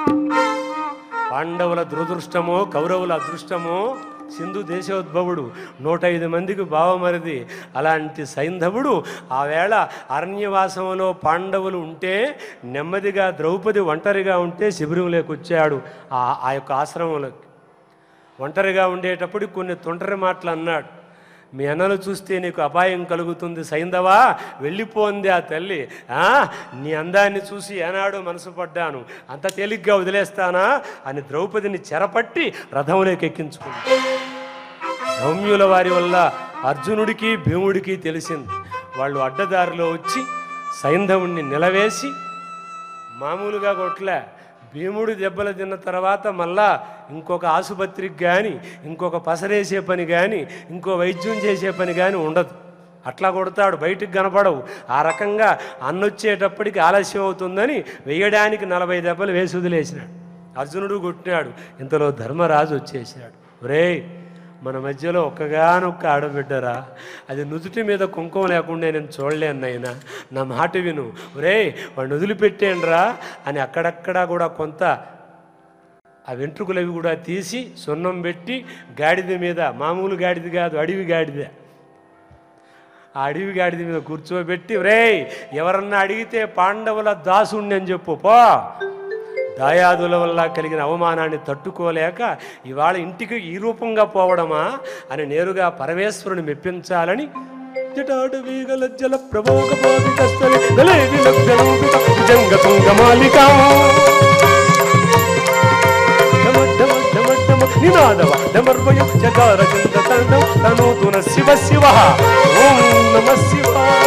పాండవుల దురదృష్టమో కౌరవుల అదృష్టమో సింధు దేశోద్భవుడు నూట ఐదు మందికి బావమరిది అలాంటి సైంధవుడు ఆ వేళ అరణ్యవాసంలో పాండవులు ఉంటే నెమ్మదిగా ద్రౌపది ఒంటరిగా ఉంటే శిబిరంలోకి వచ్చాడు ఆ ఆ యొక్క ఆశ్రమంలోకి ఒంటరిగా ఉండేటప్పుడు కొన్ని తొంటరి మాటలు అన్నాడు మీ అన్నలు చూస్తే నీకు అపాయం కలుగుతుంది సైంధవా వెళ్ళిపోంది ఆ తల్లి ఆ నీ అందాన్ని చూసి ఏనాడు మనసు పడ్డాను అంత తేలిగ్గా వదిలేస్తానా అని ద్రౌపదిని చెరపట్టి రథంలోకి ఎక్కించుకుంది రౌమ్యుల వారి వల్ల అర్జునుడికి భీముడికి తెలిసింది వాళ్ళు అడ్డదారిలో వచ్చి సైంధవుణ్ణి నిలవేసి మామూలుగా కొట్లే భీముడు దెబ్బలు తిన్న తర్వాత మళ్ళా ఇంకొక ఆసుపత్రికి కానీ ఇంకొక పసరేసే పని కానీ ఇంకో వైద్యం చేసే పని కానీ ఉండదు అట్లా కొడతాడు బయటికి కనపడవు ఆ రకంగా అన్నొచ్చేటప్పటికి ఆలస్యం అవుతుందని వేయడానికి నలభై దెబ్బలు వేసి వదిలేసినాడు అర్జునుడు కొట్టినాడు ఇంతలో ధర్మరాజు వచ్చేసాడు ఒరేయ్ మన మధ్యలో ఒక్కగానొక్క ఆడబిడ్డరా అది నుదుటి మీద కుంకుమ లేకుండా నేను చూడలేను నాయనా నా మాట విను ఒరే వాడిని వదిలిపెట్టేయండిరా అని అక్కడక్కడా కూడా కొంత ఆ వెంట్రుకలు అవి కూడా తీసి సున్నం పెట్టి గాడిద మీద మామూలు గాడిద కాదు అడవి గాడిద ఆ అడవి గాడిద మీద కూర్చోబెట్టి రేయ్ ఎవరన్నా అడిగితే పాండవుల దాసుణ్ణి అని చెప్పు పో దాయాదుల వల్ల కలిగిన అవమానాన్ని తట్టుకోలేక ఇవాళ ఇంటికి ఈ రూపంగా పోవడమా అని నేరుగా పరమేశ్వరుని మెప్పించాలని జటాటవీగల జల ప్రభోగ పాదికస్తలి దళేవి లబ్ధలంబిత భుజంగ తుంగమాలికా ఢమ ఢమ ఢమ ఢమ నినాదవ ఢమర్వయం చకార చంద తండం తనూతున శివ శివ ఓం నమ శివాయ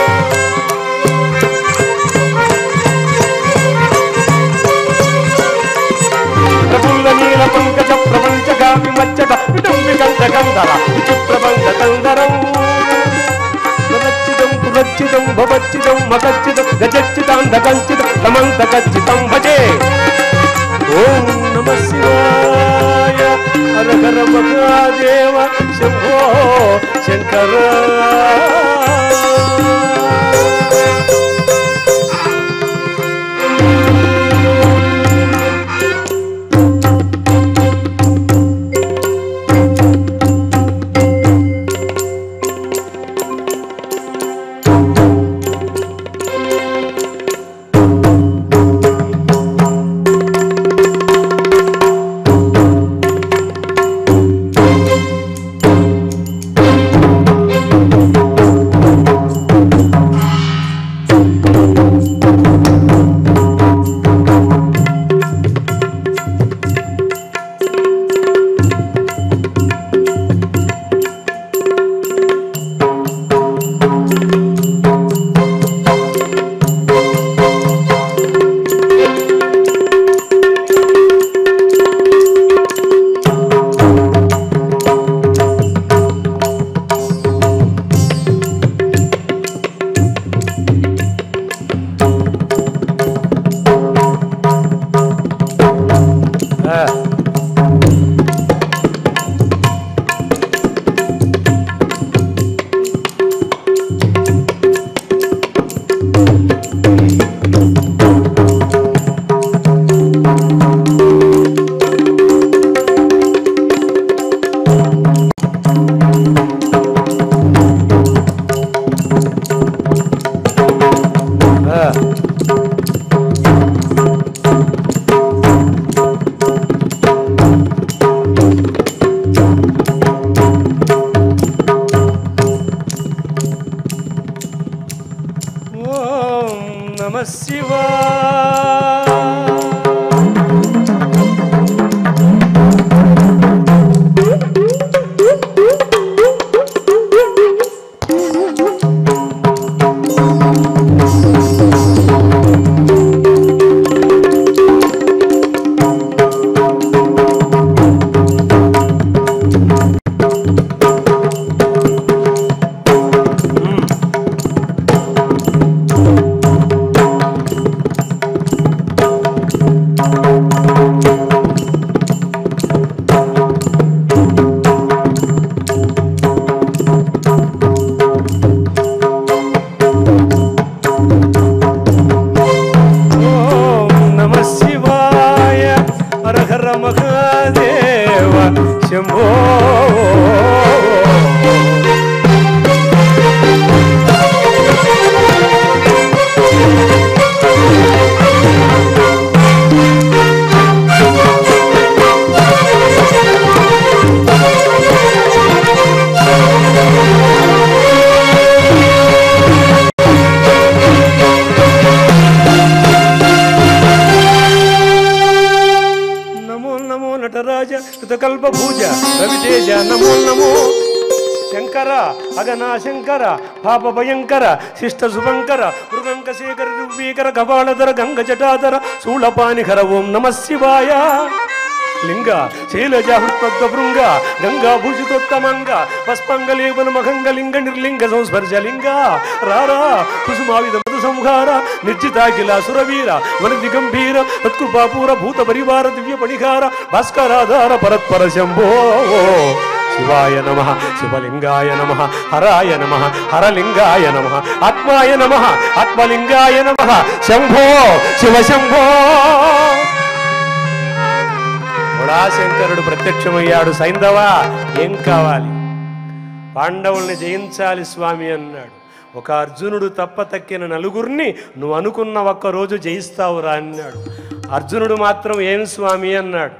ప్రఫుల్ల నీల పంకజ ప్రపంచ గామి మచ్చట విడంబి కంద కందర విచిత్ర బంధ కందరం పురచ్చితం పురచ్చితం భవచ్చితం ఖచ్చితం మకచ్చితం గజచ్చితాంత కంచితం తమంత ఖచ్చితం భజే ఓం నమ శివాయ హర హర మహాదేవ శంభో శంకర ఆ. ఆ. ఓం నమ శివాయ ఓం నమ శివాయ హర హర మహాదేవ శంభో నమో నమో నటరాజ కృతకల్ప భూజ రవితేజ నమో నమో శంకర అగనా శంకర పాప భయంకర శిష్ట శుభంకర మృగంక శేఖర దివ్యీకర కపాలధర గంగ జటాధర శూళపానికర ఓం నమ శివాయ లింగ శైలజ హృత్పద్మ భృంగ గంగా భూషితోత్తమంగ పస్పంగలేవన మఖంగ లింగ నిర్లింగ సంస్పర్శ లింగ రారా కుసుమావిద మధు సంహార నిర్జితాఖిల సురవీర వన దిగంభీర తత్కృపాపూర భూత పరివార దివ్య పణికార భాస్కరాధార పరత్పర శంభో శివాయ నమ శివలింగాయ నమ హరాయ నమ హరలింగాయ నమ ఆత్మాయ నమ ఆత్మలింగాయ నమ శంభో శివ శంభో శంకరుడు ప్రత్యక్షమయ్యాడు సైంధవ ఏం కావాలి పాండవుల్ని జయించాలి స్వామి అన్నాడు ఒక అర్జునుడు తప్ప తక్కిన నలుగురిని నువ్వు అనుకున్న ఒక్క రోజు జయిస్తావురా అన్నాడు అర్జునుడు మాత్రం ఏం స్వామి అన్నాడు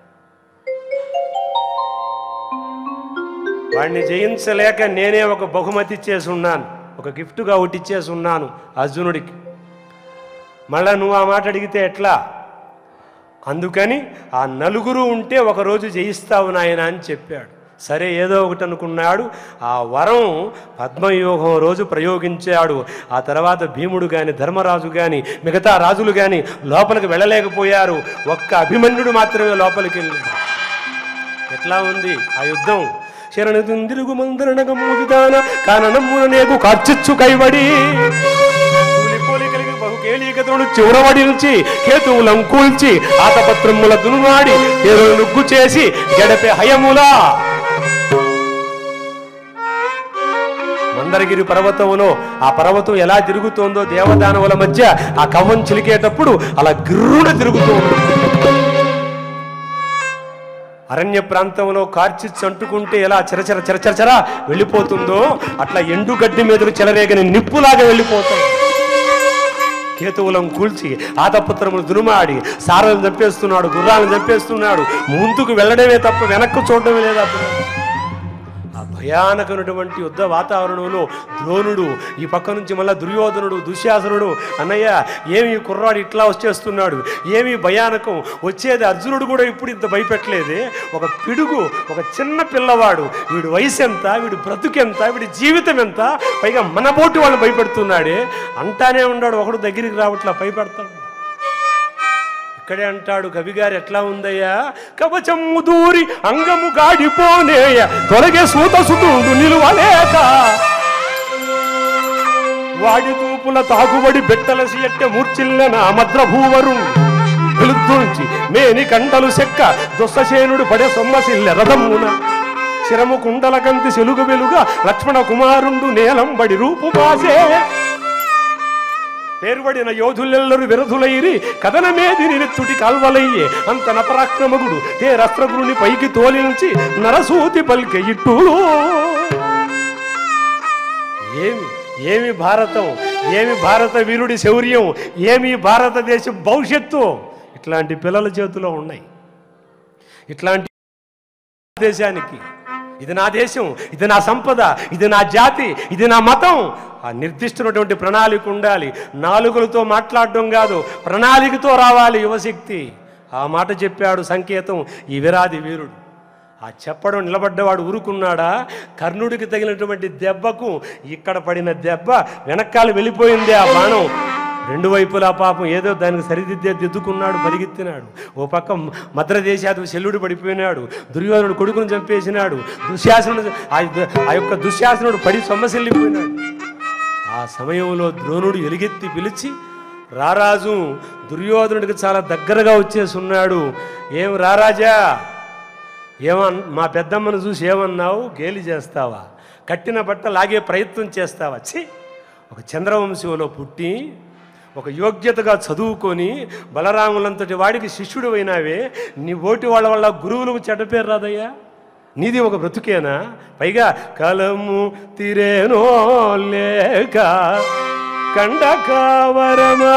వాడిని జయించలేక నేనే ఒక బహుమతి ఇచ్చేసి ఉన్నాను ఒక గిఫ్ట్గా ఒకటి ఇచ్చేసి ఉన్నాను అర్జునుడికి మళ్ళా నువ్వు ఆ మాట అడిగితే ఎట్లా అందుకని ఆ నలుగురు ఉంటే ఒకరోజు జయిస్తావు నాయన అని చెప్పాడు సరే ఏదో ఒకటి అనుకున్నాడు ఆ వరం పద్మవ్యూహం రోజు ప్రయోగించాడు ఆ తర్వాత భీముడు కానీ ధర్మరాజు కానీ మిగతా రాజులు కానీ లోపలికి వెళ్ళలేకపోయారు ఒక్క అభిమన్యుడు మాత్రమే లోపలికి వెళ్ళాడు ఎట్లా ఉంది ఆ యుద్ధం శరణుతుందిరుగు మందరణగమ్ము విధాన కాననమ్మున నేగు కార్చిచ్చు కైవడి చింతికతుడు చివరవడించి కేతువులం కూల్చి ఆతపత్రముల దునుమాడి తేరులు నుగ్గు చేసి గడపే హయములా మందరగిరి పర్వతంలో ఆ పర్వతం ఎలా తిరుగుతోందో దేవదానవుల మధ్య ఆ కవ్వం చిలికేటప్పుడు అలా గిర్రున తిరుగుతూ ఉంటుంది అరణ్య ప్రాంతంలో కార్చిచ్చు అంటుకుంటే ఎలా చరచర చరచరచర వెళ్ళిపోతుందో అట్లా ఎండుగడ్డి మీదకు చెలరేగని నిప్పులాగా వెళ్ళిపోతాయి కేతువులం కూల్చి ఆతపుత్రములు దునుమాడి సారలను చంపేస్తున్నాడు గుర్రాలను చంపేస్తున్నాడు ముందుకు వెళ్ళడమే తప్ప వెనక్కు చూడడమే లేదా ఆ భయానకమైనటువంటి యుద్ధ వాతావరణంలో ద్రోణుడు ఈ పక్క నుంచి మళ్ళా దుర్యోధనుడు దుశ్శాసనుడు అన్నయ్య ఏమి ఈ కుర్రాడు ఇట్లా వచ్చేస్తున్నాడు ఏమి భయానకం వచ్చేది అర్జునుడు కూడా ఇప్పుడు ఇంత భయపెట్టలేదే ఒక పిడుగు ఒక చిన్న పిల్లవాడు వీడి వయసు ఎంత వీడి బ్రతుకెంత వీడి జీవితం ఎంత పైగా మన పోటీ వాళ్ళు భయపెడుతున్నాడే అంటానే ఉన్నాడు ఒకడు దగ్గరికి రావట్లా భయపెడతాడు ఇక్కడే అంటాడు కవిగారు ఎట్లా ఉందయ్యా కవచము దూరి అంగము గాడిపోనేయ తొలగే సూత సుతుడు నిలువలేక వాడి తూపుల తాగుబడి బెట్టలసి ఎట్టె మూర్చిల్లన మద్రభూవరు వెలుద్దుంచి మేని కండలు సెక్క దుస్ససేనుడు పడే సొమ్మసిల్లె రథమున శిరము కుండల కంతి సెలుగు వెలుగా లక్ష్మణ కుమారుండు నేలంబడి రూపు బాసే పేరుబడిన యోధులెల్లరు విరధులైరి కథనమేది నిరెత్తుటి కాల్వలయ్యే అంత నపరాక్రమగుడు తేరస్త్రగురుని పైకి తోలించి నరసూతి పల్కె ఇట్టులు ఏమి ఏమి భారతం ఏమి భారత వీరుడి శౌర్యం ఏమి భారతదేశం భవిష్యత్తు ఇట్లాంటి పిల్లల చేతిలో ఉన్నాయి ఇట్లాంటి దేశానికి ఇది నా దేశం ఇది నా సంపద ఇది నా జాతి ఇది నా మతం ఆ నిర్దిష్టమైనటువంటి ప్రణాళిక ఉండాలి నాలుగులతో మాట్లాడడం కాదు ప్రణాళికతో రావాలి యువశక్తి ఆ మాట చెప్పాడు సంకేతం ఈ విరాది వీరుడు ఆ చెప్పడం నిలబడ్డవాడు ఊరుకున్నాడా కర్ణుడికి తగిలినటువంటి దెబ్బకు ఇక్కడ పడిన దెబ్బ వెనకాల వెళ్ళిపోయింది ఆ బాణం రెండు వైపులా పాపం ఏదో దానికి సరిదిద్దే దిద్దుకున్నాడు పరిగెత్తినాడు ఓ పక్క మద్ర దేశాదు శల్యుడు పడిపోయినాడు దుర్యోధనుడు కొడుకును చంపేసినాడు దుశ్శాసనుడు ఆ దు- ఆ యొక్క దుశ్శాసనుడు పడి సొమ్మసిల్లిపోయినాడు ఆ సమయంలో ద్రోణుడు ఎలుగెత్తి పిలిచి రారాజు దుర్యోధనుడికి చాలా దగ్గరగా వచ్చేసి ఉన్నాడు ఏం రారాజా ఏమన్ మా పెద్దమ్మను చూసి ఏమన్నావు గేలి చేస్తావా కట్టిన బట్ట లాగే ప్రయత్నం చేస్తావా ఛీ ఒక చంద్రవంశంలో పుట్టి ఒక యోగ్యతగా చదువుకొని బలరాములంతటి వాడికి శిష్యుడు అయినావే నీ ఓటి వాళ్ళ వల్ల గురువులకు చెడ్డ పేరు రాదయ్యా నీది ఒక బ్రతుకేనా పైగా కలము తిరేనో లేక కండ కావరమా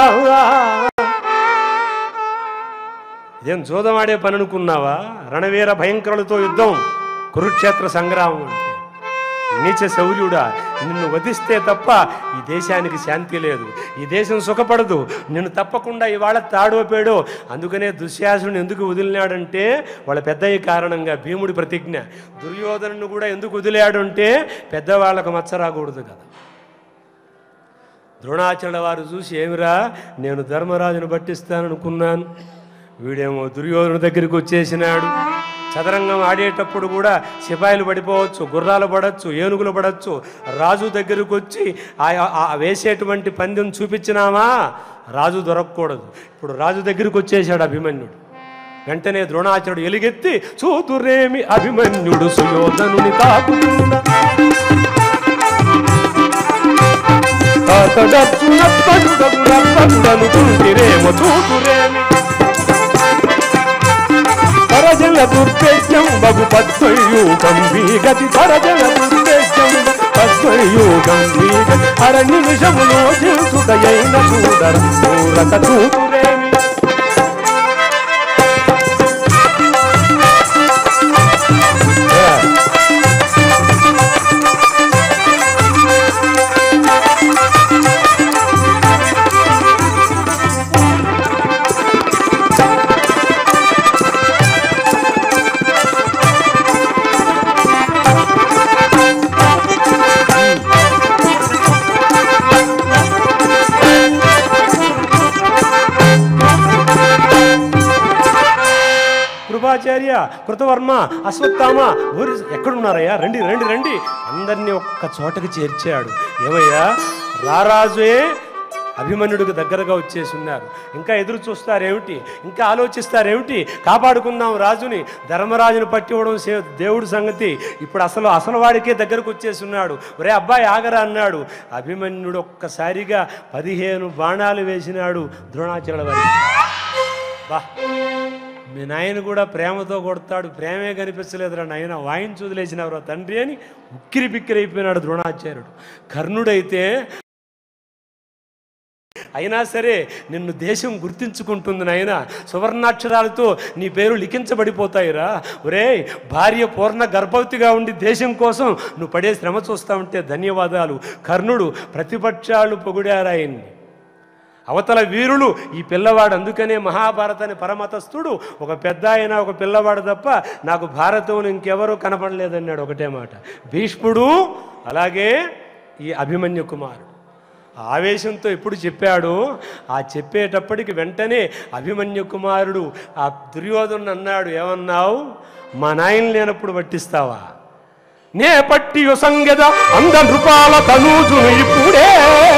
ఇదేం జోదమాడే పని అనుకున్నావా రణవీర భయంకరులతో యుద్ధం కురుక్షేత్ర సంగ్రామం అంటే నీచ శౌర్యుడా నిన్ను వధిస్తే తప్ప ఈ దేశానికి శాంతి లేదు ఈ దేశం సుఖపడదు నిన్ను తప్పకుండా ఇవాళ తాడో పేడో అందుకనే దుశ్శాసుని ఎందుకు వదిలినాడంటే వాళ్ళ పెద్దయ్య కారణంగా భీముడి ప్రతిజ్ఞ దుర్యోధనుని కూడా ఎందుకు వదిలాడు అంటే పెద్దవాళ్ళకు మచ్చ రాకూడదు కదా ద్రోణాచరణ వారు చూసి ఏమిరా నేను ధర్మరాజును పట్టిస్తాననుకున్నాను వీడేమో దుర్యోధను దగ్గరికి వచ్చేసినాడు చదరంగం ఆడేటప్పుడు కూడా సిపాయిలు పడిపోవచ్చు గుర్రాలు పడవచ్చు ఏనుగులు పడవచ్చు రాజు దగ్గరకు వచ్చి ఆ- ఆ వేసేటువంటి పందెం చూపించినామా రాజు దొరకకూడదు ఇప్పుడు రాజు దగ్గరికి వచ్చేసాడు అభిమన్యుడు వెంటనే ద్రోణాచార్యుడు ఎలుగెత్తి చూతురేమి అభిమన్యుడు సుయోధనుని తాకుతున్నా అతడచ్చునప్పడుడగునప్పడుడనుకుంటిరేమో చూతురేమి పరజల దుర్భేద్యం బగు పద్మయూగం వీగతి పరజల దుర్భేద్యం పద్మయూగం వీగతి అర నిమిషములో చేసుదయైన చూడర చూరక చూతురేమి కృపాచార్య కృతవర్మ అశ్వత్థామ ఊరి ఎక్కడున్నారయ్యా రండి రండి రండి అందరినీ ఒక్క చోటకి చేర్చాడు ఏమయ్యా రారాజే అభిమన్యుడికి దగ్గరగా వచ్చేసి ఉన్నారు ఇంకా ఎదురు చూస్తారేమిటి ఇంకా ఆలోచిస్తారేమిటి కాపాడుకుందాం రాజుని ధర్మరాజుని పట్టి ఇవ్వడం సే- దేవుడి సంగతి ఇప్పుడు అసలు అసలు వాడికే దగ్గరకు వచ్చేసి ఉన్నాడు ఒరే అబ్బాయి ఆగరా అన్నాడు అభిమన్యుడు ఒక్కసారిగా పదిహేను బాణాలు వేసినాడు ద్రోణాచార్యుల వారి బా మీ నాయన కూడా ప్రేమతో కొడతాడు ప్రేమే కనిపించలేదురా నాయన వాయించి వదిలేసినవరా తండ్రి అని ఉక్కిరి బిక్కిరి అయిపోయినాడు ద్రోణాచార్యుడు కర్ణుడైతే అయినా సరే నిన్ను దేశం గుర్తించుకుంటుంది నాయన సువర్ణాక్షరాలతో నీ పేరు లిఖించబడిపోతాయిరా ఒరే భార్య పూర్ణ గర్భవతిగా ఉండి దేశం కోసం నువ్వు పడే శ్రమ చూస్తా ఉంటే ధన్యవాదాలు కర్ణుడు ప్రతిపక్షాలు పొగిడారు ఆయన్ని అవతల వీరులు ఈ పిల్లవాడు అందుకనే మహాభారతాన్ని పరమతస్థుడు ఒక పెద్ద ఆయన ఒక పిల్లవాడు తప్ప నాకు భారతం ఇంకెవరూ కనపడలేదన్నాడు ఒకటే మాట భీష్ముడు అలాగే ఈ అభిమన్యు కుమారుడు ఆ ఆవేశంతో ఎప్పుడు చెప్పాడు ఆ చెప్పేటప్పటికి వెంటనే అభిమన్యు కుమారుడు ఆ దుర్యోధను అన్నాడు ఏమన్నావు మా నాయన లేనప్పుడు పట్టిస్తావా నే పట్టి సంగద అంద నృపాల తనూజును ఇప్పుడే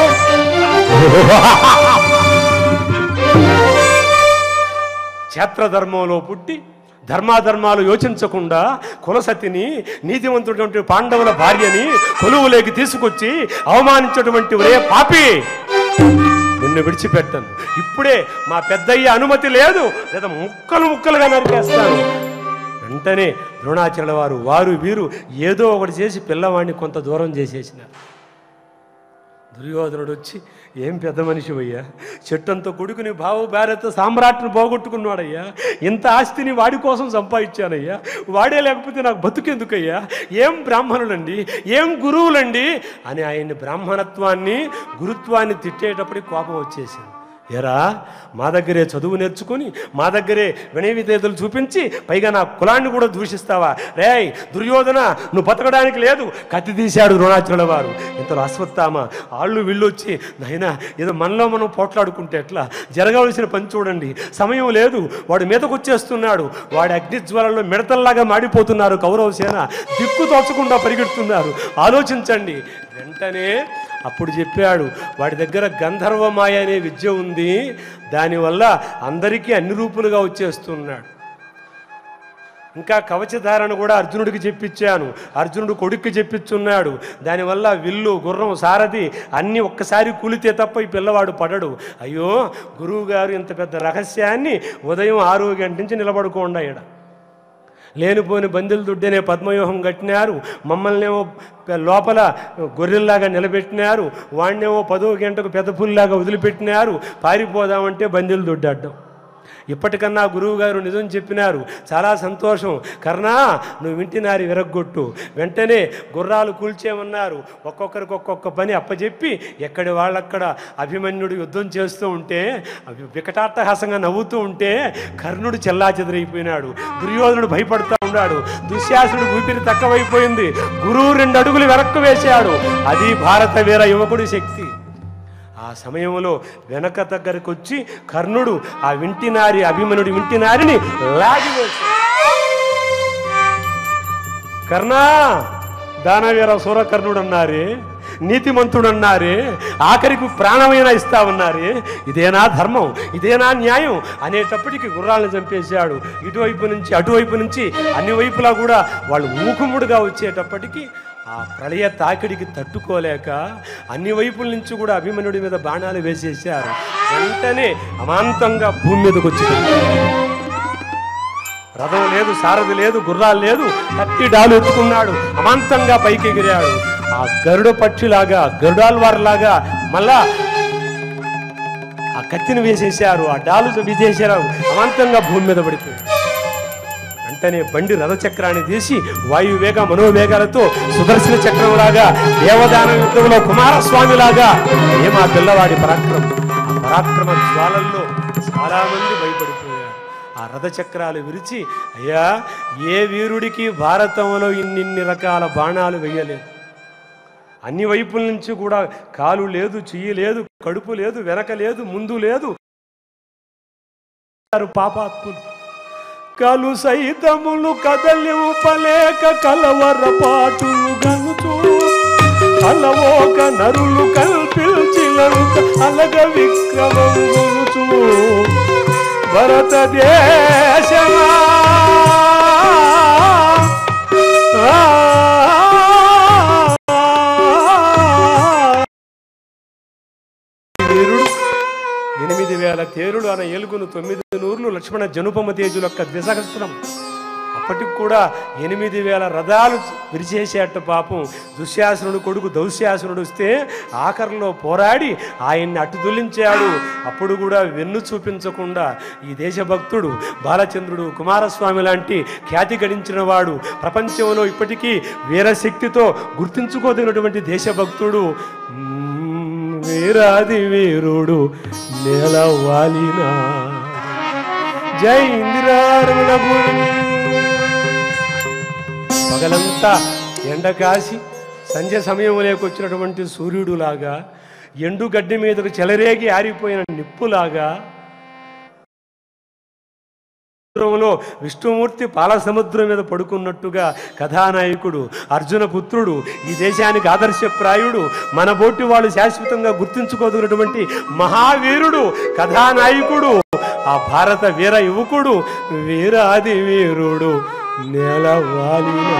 క్షేత్రధర్మంలో పుట్టి ధర్మాధర్మాలు యోచించకుండా కులసతిని నీతివంతుడైనటువంటి పాండవుల భార్యని కొలువులోకి తీసుకొచ్చి అవమానించేటువంటి ఒరే పాపి నిన్ను విడిచిపెట్టను ఇప్పుడే మా పెద్దయ్య అనుమతి లేదు లేదా ముక్కలు ముక్కలుగా నరికేస్తాను వెంటనే ద్రోణాచార్యుల వారు వారు వీరు ఏదో ఒకటి చేసి పిల్లవాడిని కొంత దూరం చేసేసినారు దుర్యోధనుడు వచ్చి ఏం పెద్ద మనిషి అయ్యా చెట్టంతో కొడుకుని బావు భార్యతో సామ్రాట్ను పోగొట్టుకున్నాడయ్యా ఇంత ఆస్తిని వాడి కోసం సంపాదించానయ్యా వాడే లేకపోతే నాకు బతుకెందుకయ్యా ఏం బ్రాహ్మణులండి ఏం గురువులండి అని ఆయన్ని బ్రాహ్మణత్వాన్ని గురుత్వాన్ని తిట్టేటప్పటికి కోపం వచ్చేసింది ఎరా మా దగ్గరే చదువు నేర్చుకొని మా దగ్గరే వినయ విధేతలు చూపించి పైగా నా కులాన్ని కూడా దూషిస్తావా రేయ్ దుర్యోధన నువ్వు బతకడానికి లేదు కత్తి తీశాడు ద్రోణాచార్యుల వారు ఇంతలో అశ్వత్థామ ఆళ్ళు వీళ్ళు వచ్చి నాయనా ఏదో మనలో మనం పోట్లాడుకుంటే ఎట్లా జరగవలసిన పని చూడండి సమయం లేదు వాడు మీదకు వచ్చేస్తున్నాడు వాడి అగ్నిజ్వలంలో మిడతల్లాగా మాడిపోతున్నారు కౌరవ సేన దిక్కు తోచకుండా పరిగెడుతున్నారు ఆలోచించండి వెంటనే అప్పుడు చెప్పాడు వాడి దగ్గర గంధర్వమాయ అనే విద్య ఉంది దానివల్ల అందరికీ అన్ని రూపులుగా వచ్చేస్తున్నాడు ఇంకా కవచధారణ కూడా అర్జునుడికి చెప్పించాను అర్జునుడు కొడుక్కి చెప్పించున్నాడు దానివల్ల విల్లు గుర్రం సారథి అన్నీ ఒక్కసారి కూలితే తప్ప ఈ పిల్లవాడు పడడు అయ్యో గురువు గారు ఇంత పెద్ద రహస్యాన్ని ఉదయం ఆరు గంట నుంచి నిలబడుకోండి ఇక్కడ లేనిపోని బందులు దుడ్డనే పద్మవ్యూహం కట్టినారు మమ్మల్నేమో పె- లోపల గొర్రెల్లాగా నిలబెట్టినారు వాడినేమో పదో గంటకు పెద్ద పుల్లాగా వదిలిపెట్టినారు పారిపోదామంటే బందెలు దుడ్డాడ్డం ఇప్పటికన్నా గురువు గారు నిజం చెప్పినారు చాలా సంతోషం కర్ణా నువ్వు వింటినారి విరగ్గొట్టు వెంటనే గుర్రాలు కూల్చేమన్నారు ఒక్కొక్కరికి ఒక్కొక్క పని అప్పచెప్పి ఎక్కడి వాళ్ళక్కడ అభిమన్యుడు యుద్ధం చేస్తూ ఉంటే అవి వికటాట్టహాసంగా నవ్వుతూ ఉంటే కర్ణుడు చెల్లా చెదిరైపోయినాడు దుర్యోధనుడు భయపడుతూ ఉన్నాడు దుశ్శాసుడు ఊపిరి తక్కువైపోయింది గురువు రెండు అడుగులు వెనక్కు వేశాడు అది భారత వీర యువకుడి శక్తి ఆ సమయంలో వెనక దగ్గరకు వచ్చి కర్ణుడు ఆ వింటినారి అభిమనుడి వింటినారిని లాగివేశాడు కర్ణా దానవీర సూరకర్ణుడు అన్నారే నీతిమంతుడు అన్నారే ఆఖరికి ప్రాణమైనా ఇస్తామన్నారే ఇదేనా ధర్మం ఇదేనా న్యాయం అనేటప్పటికి గుర్రాలను చంపేశాడు ఇటువైపు నుంచి అటువైపు నుంచి అన్ని వైపులా కూడా వాళ్ళు మూకుముడుగా వచ్చేటప్పటికి ఆ ప్రళయ తాకిడికి తట్టుకోలేక అన్ని వైపుల నుంచి కూడా అభిమన్యుడి మీద బాణాలు వేసేశారు వెంటనే అమాంతంగా భూమి మీదకి వచ్చింది రథం లేదు సారథి లేదు గుర్రాలు లేదు కత్తి డాలు ఎత్తుకున్నాడు అమాంతంగా పైకి ఎగిరాడు ఆ గరుడ పక్షిలాగా గరుడాల్వారిలాగా మళ్ళా ఆ కత్తిని వేసేశారు ఆ డాలు విజేశారు అమాంతంగా భూమి మీద పడిపోయాడు వెంటనే బండి రథచక్రాన్ని తీసి వాయువేగ మనోవేగాలతో సుదర్శన చక్రంలాగా దేవదాన యుద్ధంలో కుమారస్వామిలాగా ఏం ఆ పిల్లవాడి పరాక్రమం ఆ పరాక్రమ జ్వాలల్లో చాలా మంది భయపడిపోయారు ఆ రథచక్రాలు విరిచి అయ్యా ఏ వీరుడికి భారతంలో ఇన్నిన్ని రకాల బాణాలు వేయలేదు అన్ని వైపుల నుంచి కూడా కాలు లేదు చెయ్యి లేదు కడుపు లేదు వెనక లేదు ముందు లేదు పాపాత్ములు కలు సైతములు కదలింపలేక కలవర పాటులు గనుచు కలవోక నరులు కల్ప పిలిచినంత అలగ విక్రమం గురుచు భరతదేశమా వీరుడు ఎనిమిది వేల తేరులు అన్న ఏలుగును తొమ్మిది నూర్లు లక్ష్మణ జనుపమ తేజుల యొక్క ద్విసహస్రం అప్పటికి కూడా ఎనిమిది వేల రథాలు విరిచేసేట పాపం దుశ్శాసనుడు కొడుకు దౌశ్యాసనుడు వస్తే ఆఖరిలో పోరాడి ఆయన్ని అట్టుదులించాడు అప్పుడు కూడా వెన్ను చూపించకుండా ఈ దేశభక్తుడు బాలచంద్రుడు కుమారస్వామి లాంటి ఖ్యాతి గడించిన వాడు ప్రపంచంలో ఇప్పటికీ వీరశక్తితో గుర్తించుకోదగినటువంటి దేశభక్తుడు మ్మ్, వీరాది వీరుడు నేలవాలినా జై ఇందిరారమణ పగలంతా ఎండ కాసి సంధ్య సమయంలోకి వచ్చినటువంటి సూర్యుడులాగా ఎండుగడ్డి మీదకు చెలరేగి ఆరిపోయిన నిప్పులాగా సముద్రంలో విష్ణుమూర్తి పాల సముద్రం మీద పడుకున్నట్టుగా కథానాయకుడు అర్జున పుత్రుడు ఈ దేశానికి ఆదర్శప్రాయుడు మన బోటి వాళ్ళు శాశ్వతంగా గుర్తించుకోదగినటువంటి మహావీరుడు కథానాయకుడు ఆ భారత వీర యువకుడు వీరాది వీరుడు నేలవాలినా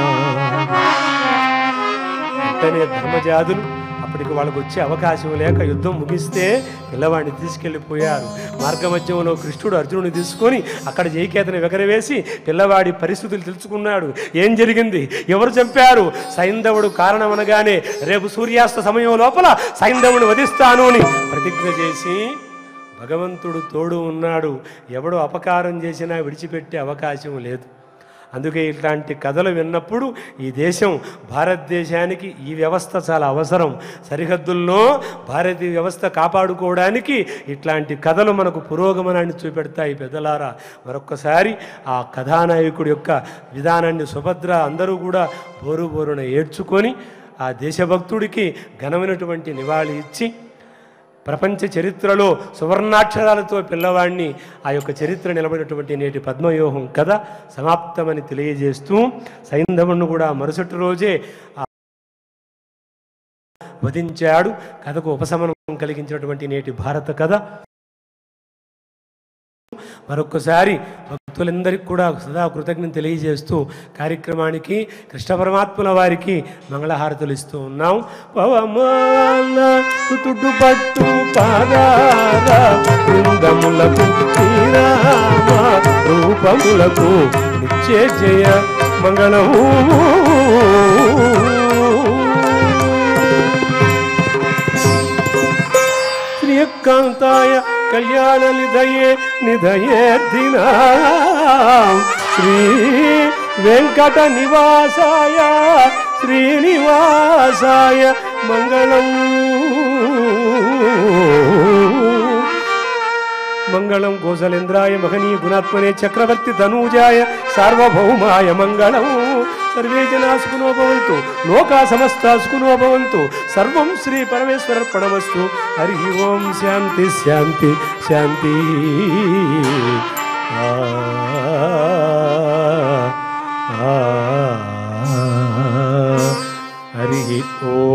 వెంటనే ధర్మజాతులు అప్పటికి వాళ్ళకు వచ్చే అవకాశం లేక యుద్ధం ముగిస్తే పిల్లవాడిని తీసుకెళ్ళిపోయారు మార్గమధ్యంలో కృష్ణుడు అర్జునుడిని తీసుకొని అక్కడ జయకేతని ఎగరవేసి పిల్లవాడి పరిస్థితులు తెలుసుకున్నాడు ఏం జరిగింది ఎవరు చంపారు సైంధవుడు కారణం అనగానే రేపు సూర్యాస్త సమయం లోపల సైంధవుని వధిస్తాను అని ప్రతిజ్ఞ చేసి భగవంతుడు తోడు ఉన్నాడు ఎవడు అపకారం చేసినా విడిచిపెట్టే అవకాశం లేదు అందుకే ఇట్లాంటి కథలు విన్నప్పుడు ఈ దేశం భారతదేశానికి ఈ వ్యవస్థ చాలా అవసరం సరిహద్దుల్లో భారతీయ వ్యవస్థ కాపాడుకోవడానికి ఇట్లాంటి కథలు మనకు పురోగమనాన్ని చూపెడతాయి పెద్దలారా మరొక్కసారి ఆ కథానాయకుడి యొక్క విధానాన్ని సుభద్ర అందరూ కూడా బోరు బోరున ఏడ్చుకొని ఆ దేశభక్తుడికి ఘనమైనటువంటి నివాళి ఇచ్చి ప్రపంచ చరిత్రలో సువర్ణాక్షరాలతో పిల్లవాడిని ఆ యొక్క చరిత్ర నిలబడినటువంటి నేటి పద్మవ్యూహం కథ సమాప్తమని తెలియజేస్తూ సైంధవుణ్ణి కూడా మరుసటి రోజే ఆ వధించాడు కథకు ఉపశమనం కలిగించినటువంటి నేటి భారత కథ మరొక్కసారి భక్తులందరికీ కూడా సదా కృతజ్ఞత తెలియజేస్తూ కార్యక్రమానికి కృష్ణ పరమాత్ముల వారికి మంగళహారతులు ఇస్తూ ఉన్నాం పవమాల తుడు పట్టు పాదాల బృందములకు శ్రీరామ రూపములకు నిత్య జయ మంగళము శ్రీకాంతాయ కళ్యాణ నిధయే నిధయేర్ధిన శ్రీ వెంకట నివాసాయ శ్రీనివాసాయ మంగళం మంగళం కోసలేంద్రాయ మహనీయ గుణాత్మనే చక్రవర్తి ధనూజాయ సార్వభౌమాయ మంగళం సర్వే జనా సుఖినో భవంతు లోకా సమస్తా సుఖినో భవంతు సర్వం శ్రీ పరమేశ్వరర్పణమస్తు హరి ఓం శాంతి శాంతి శాంతి ఆ, ఆ, హరి ఓం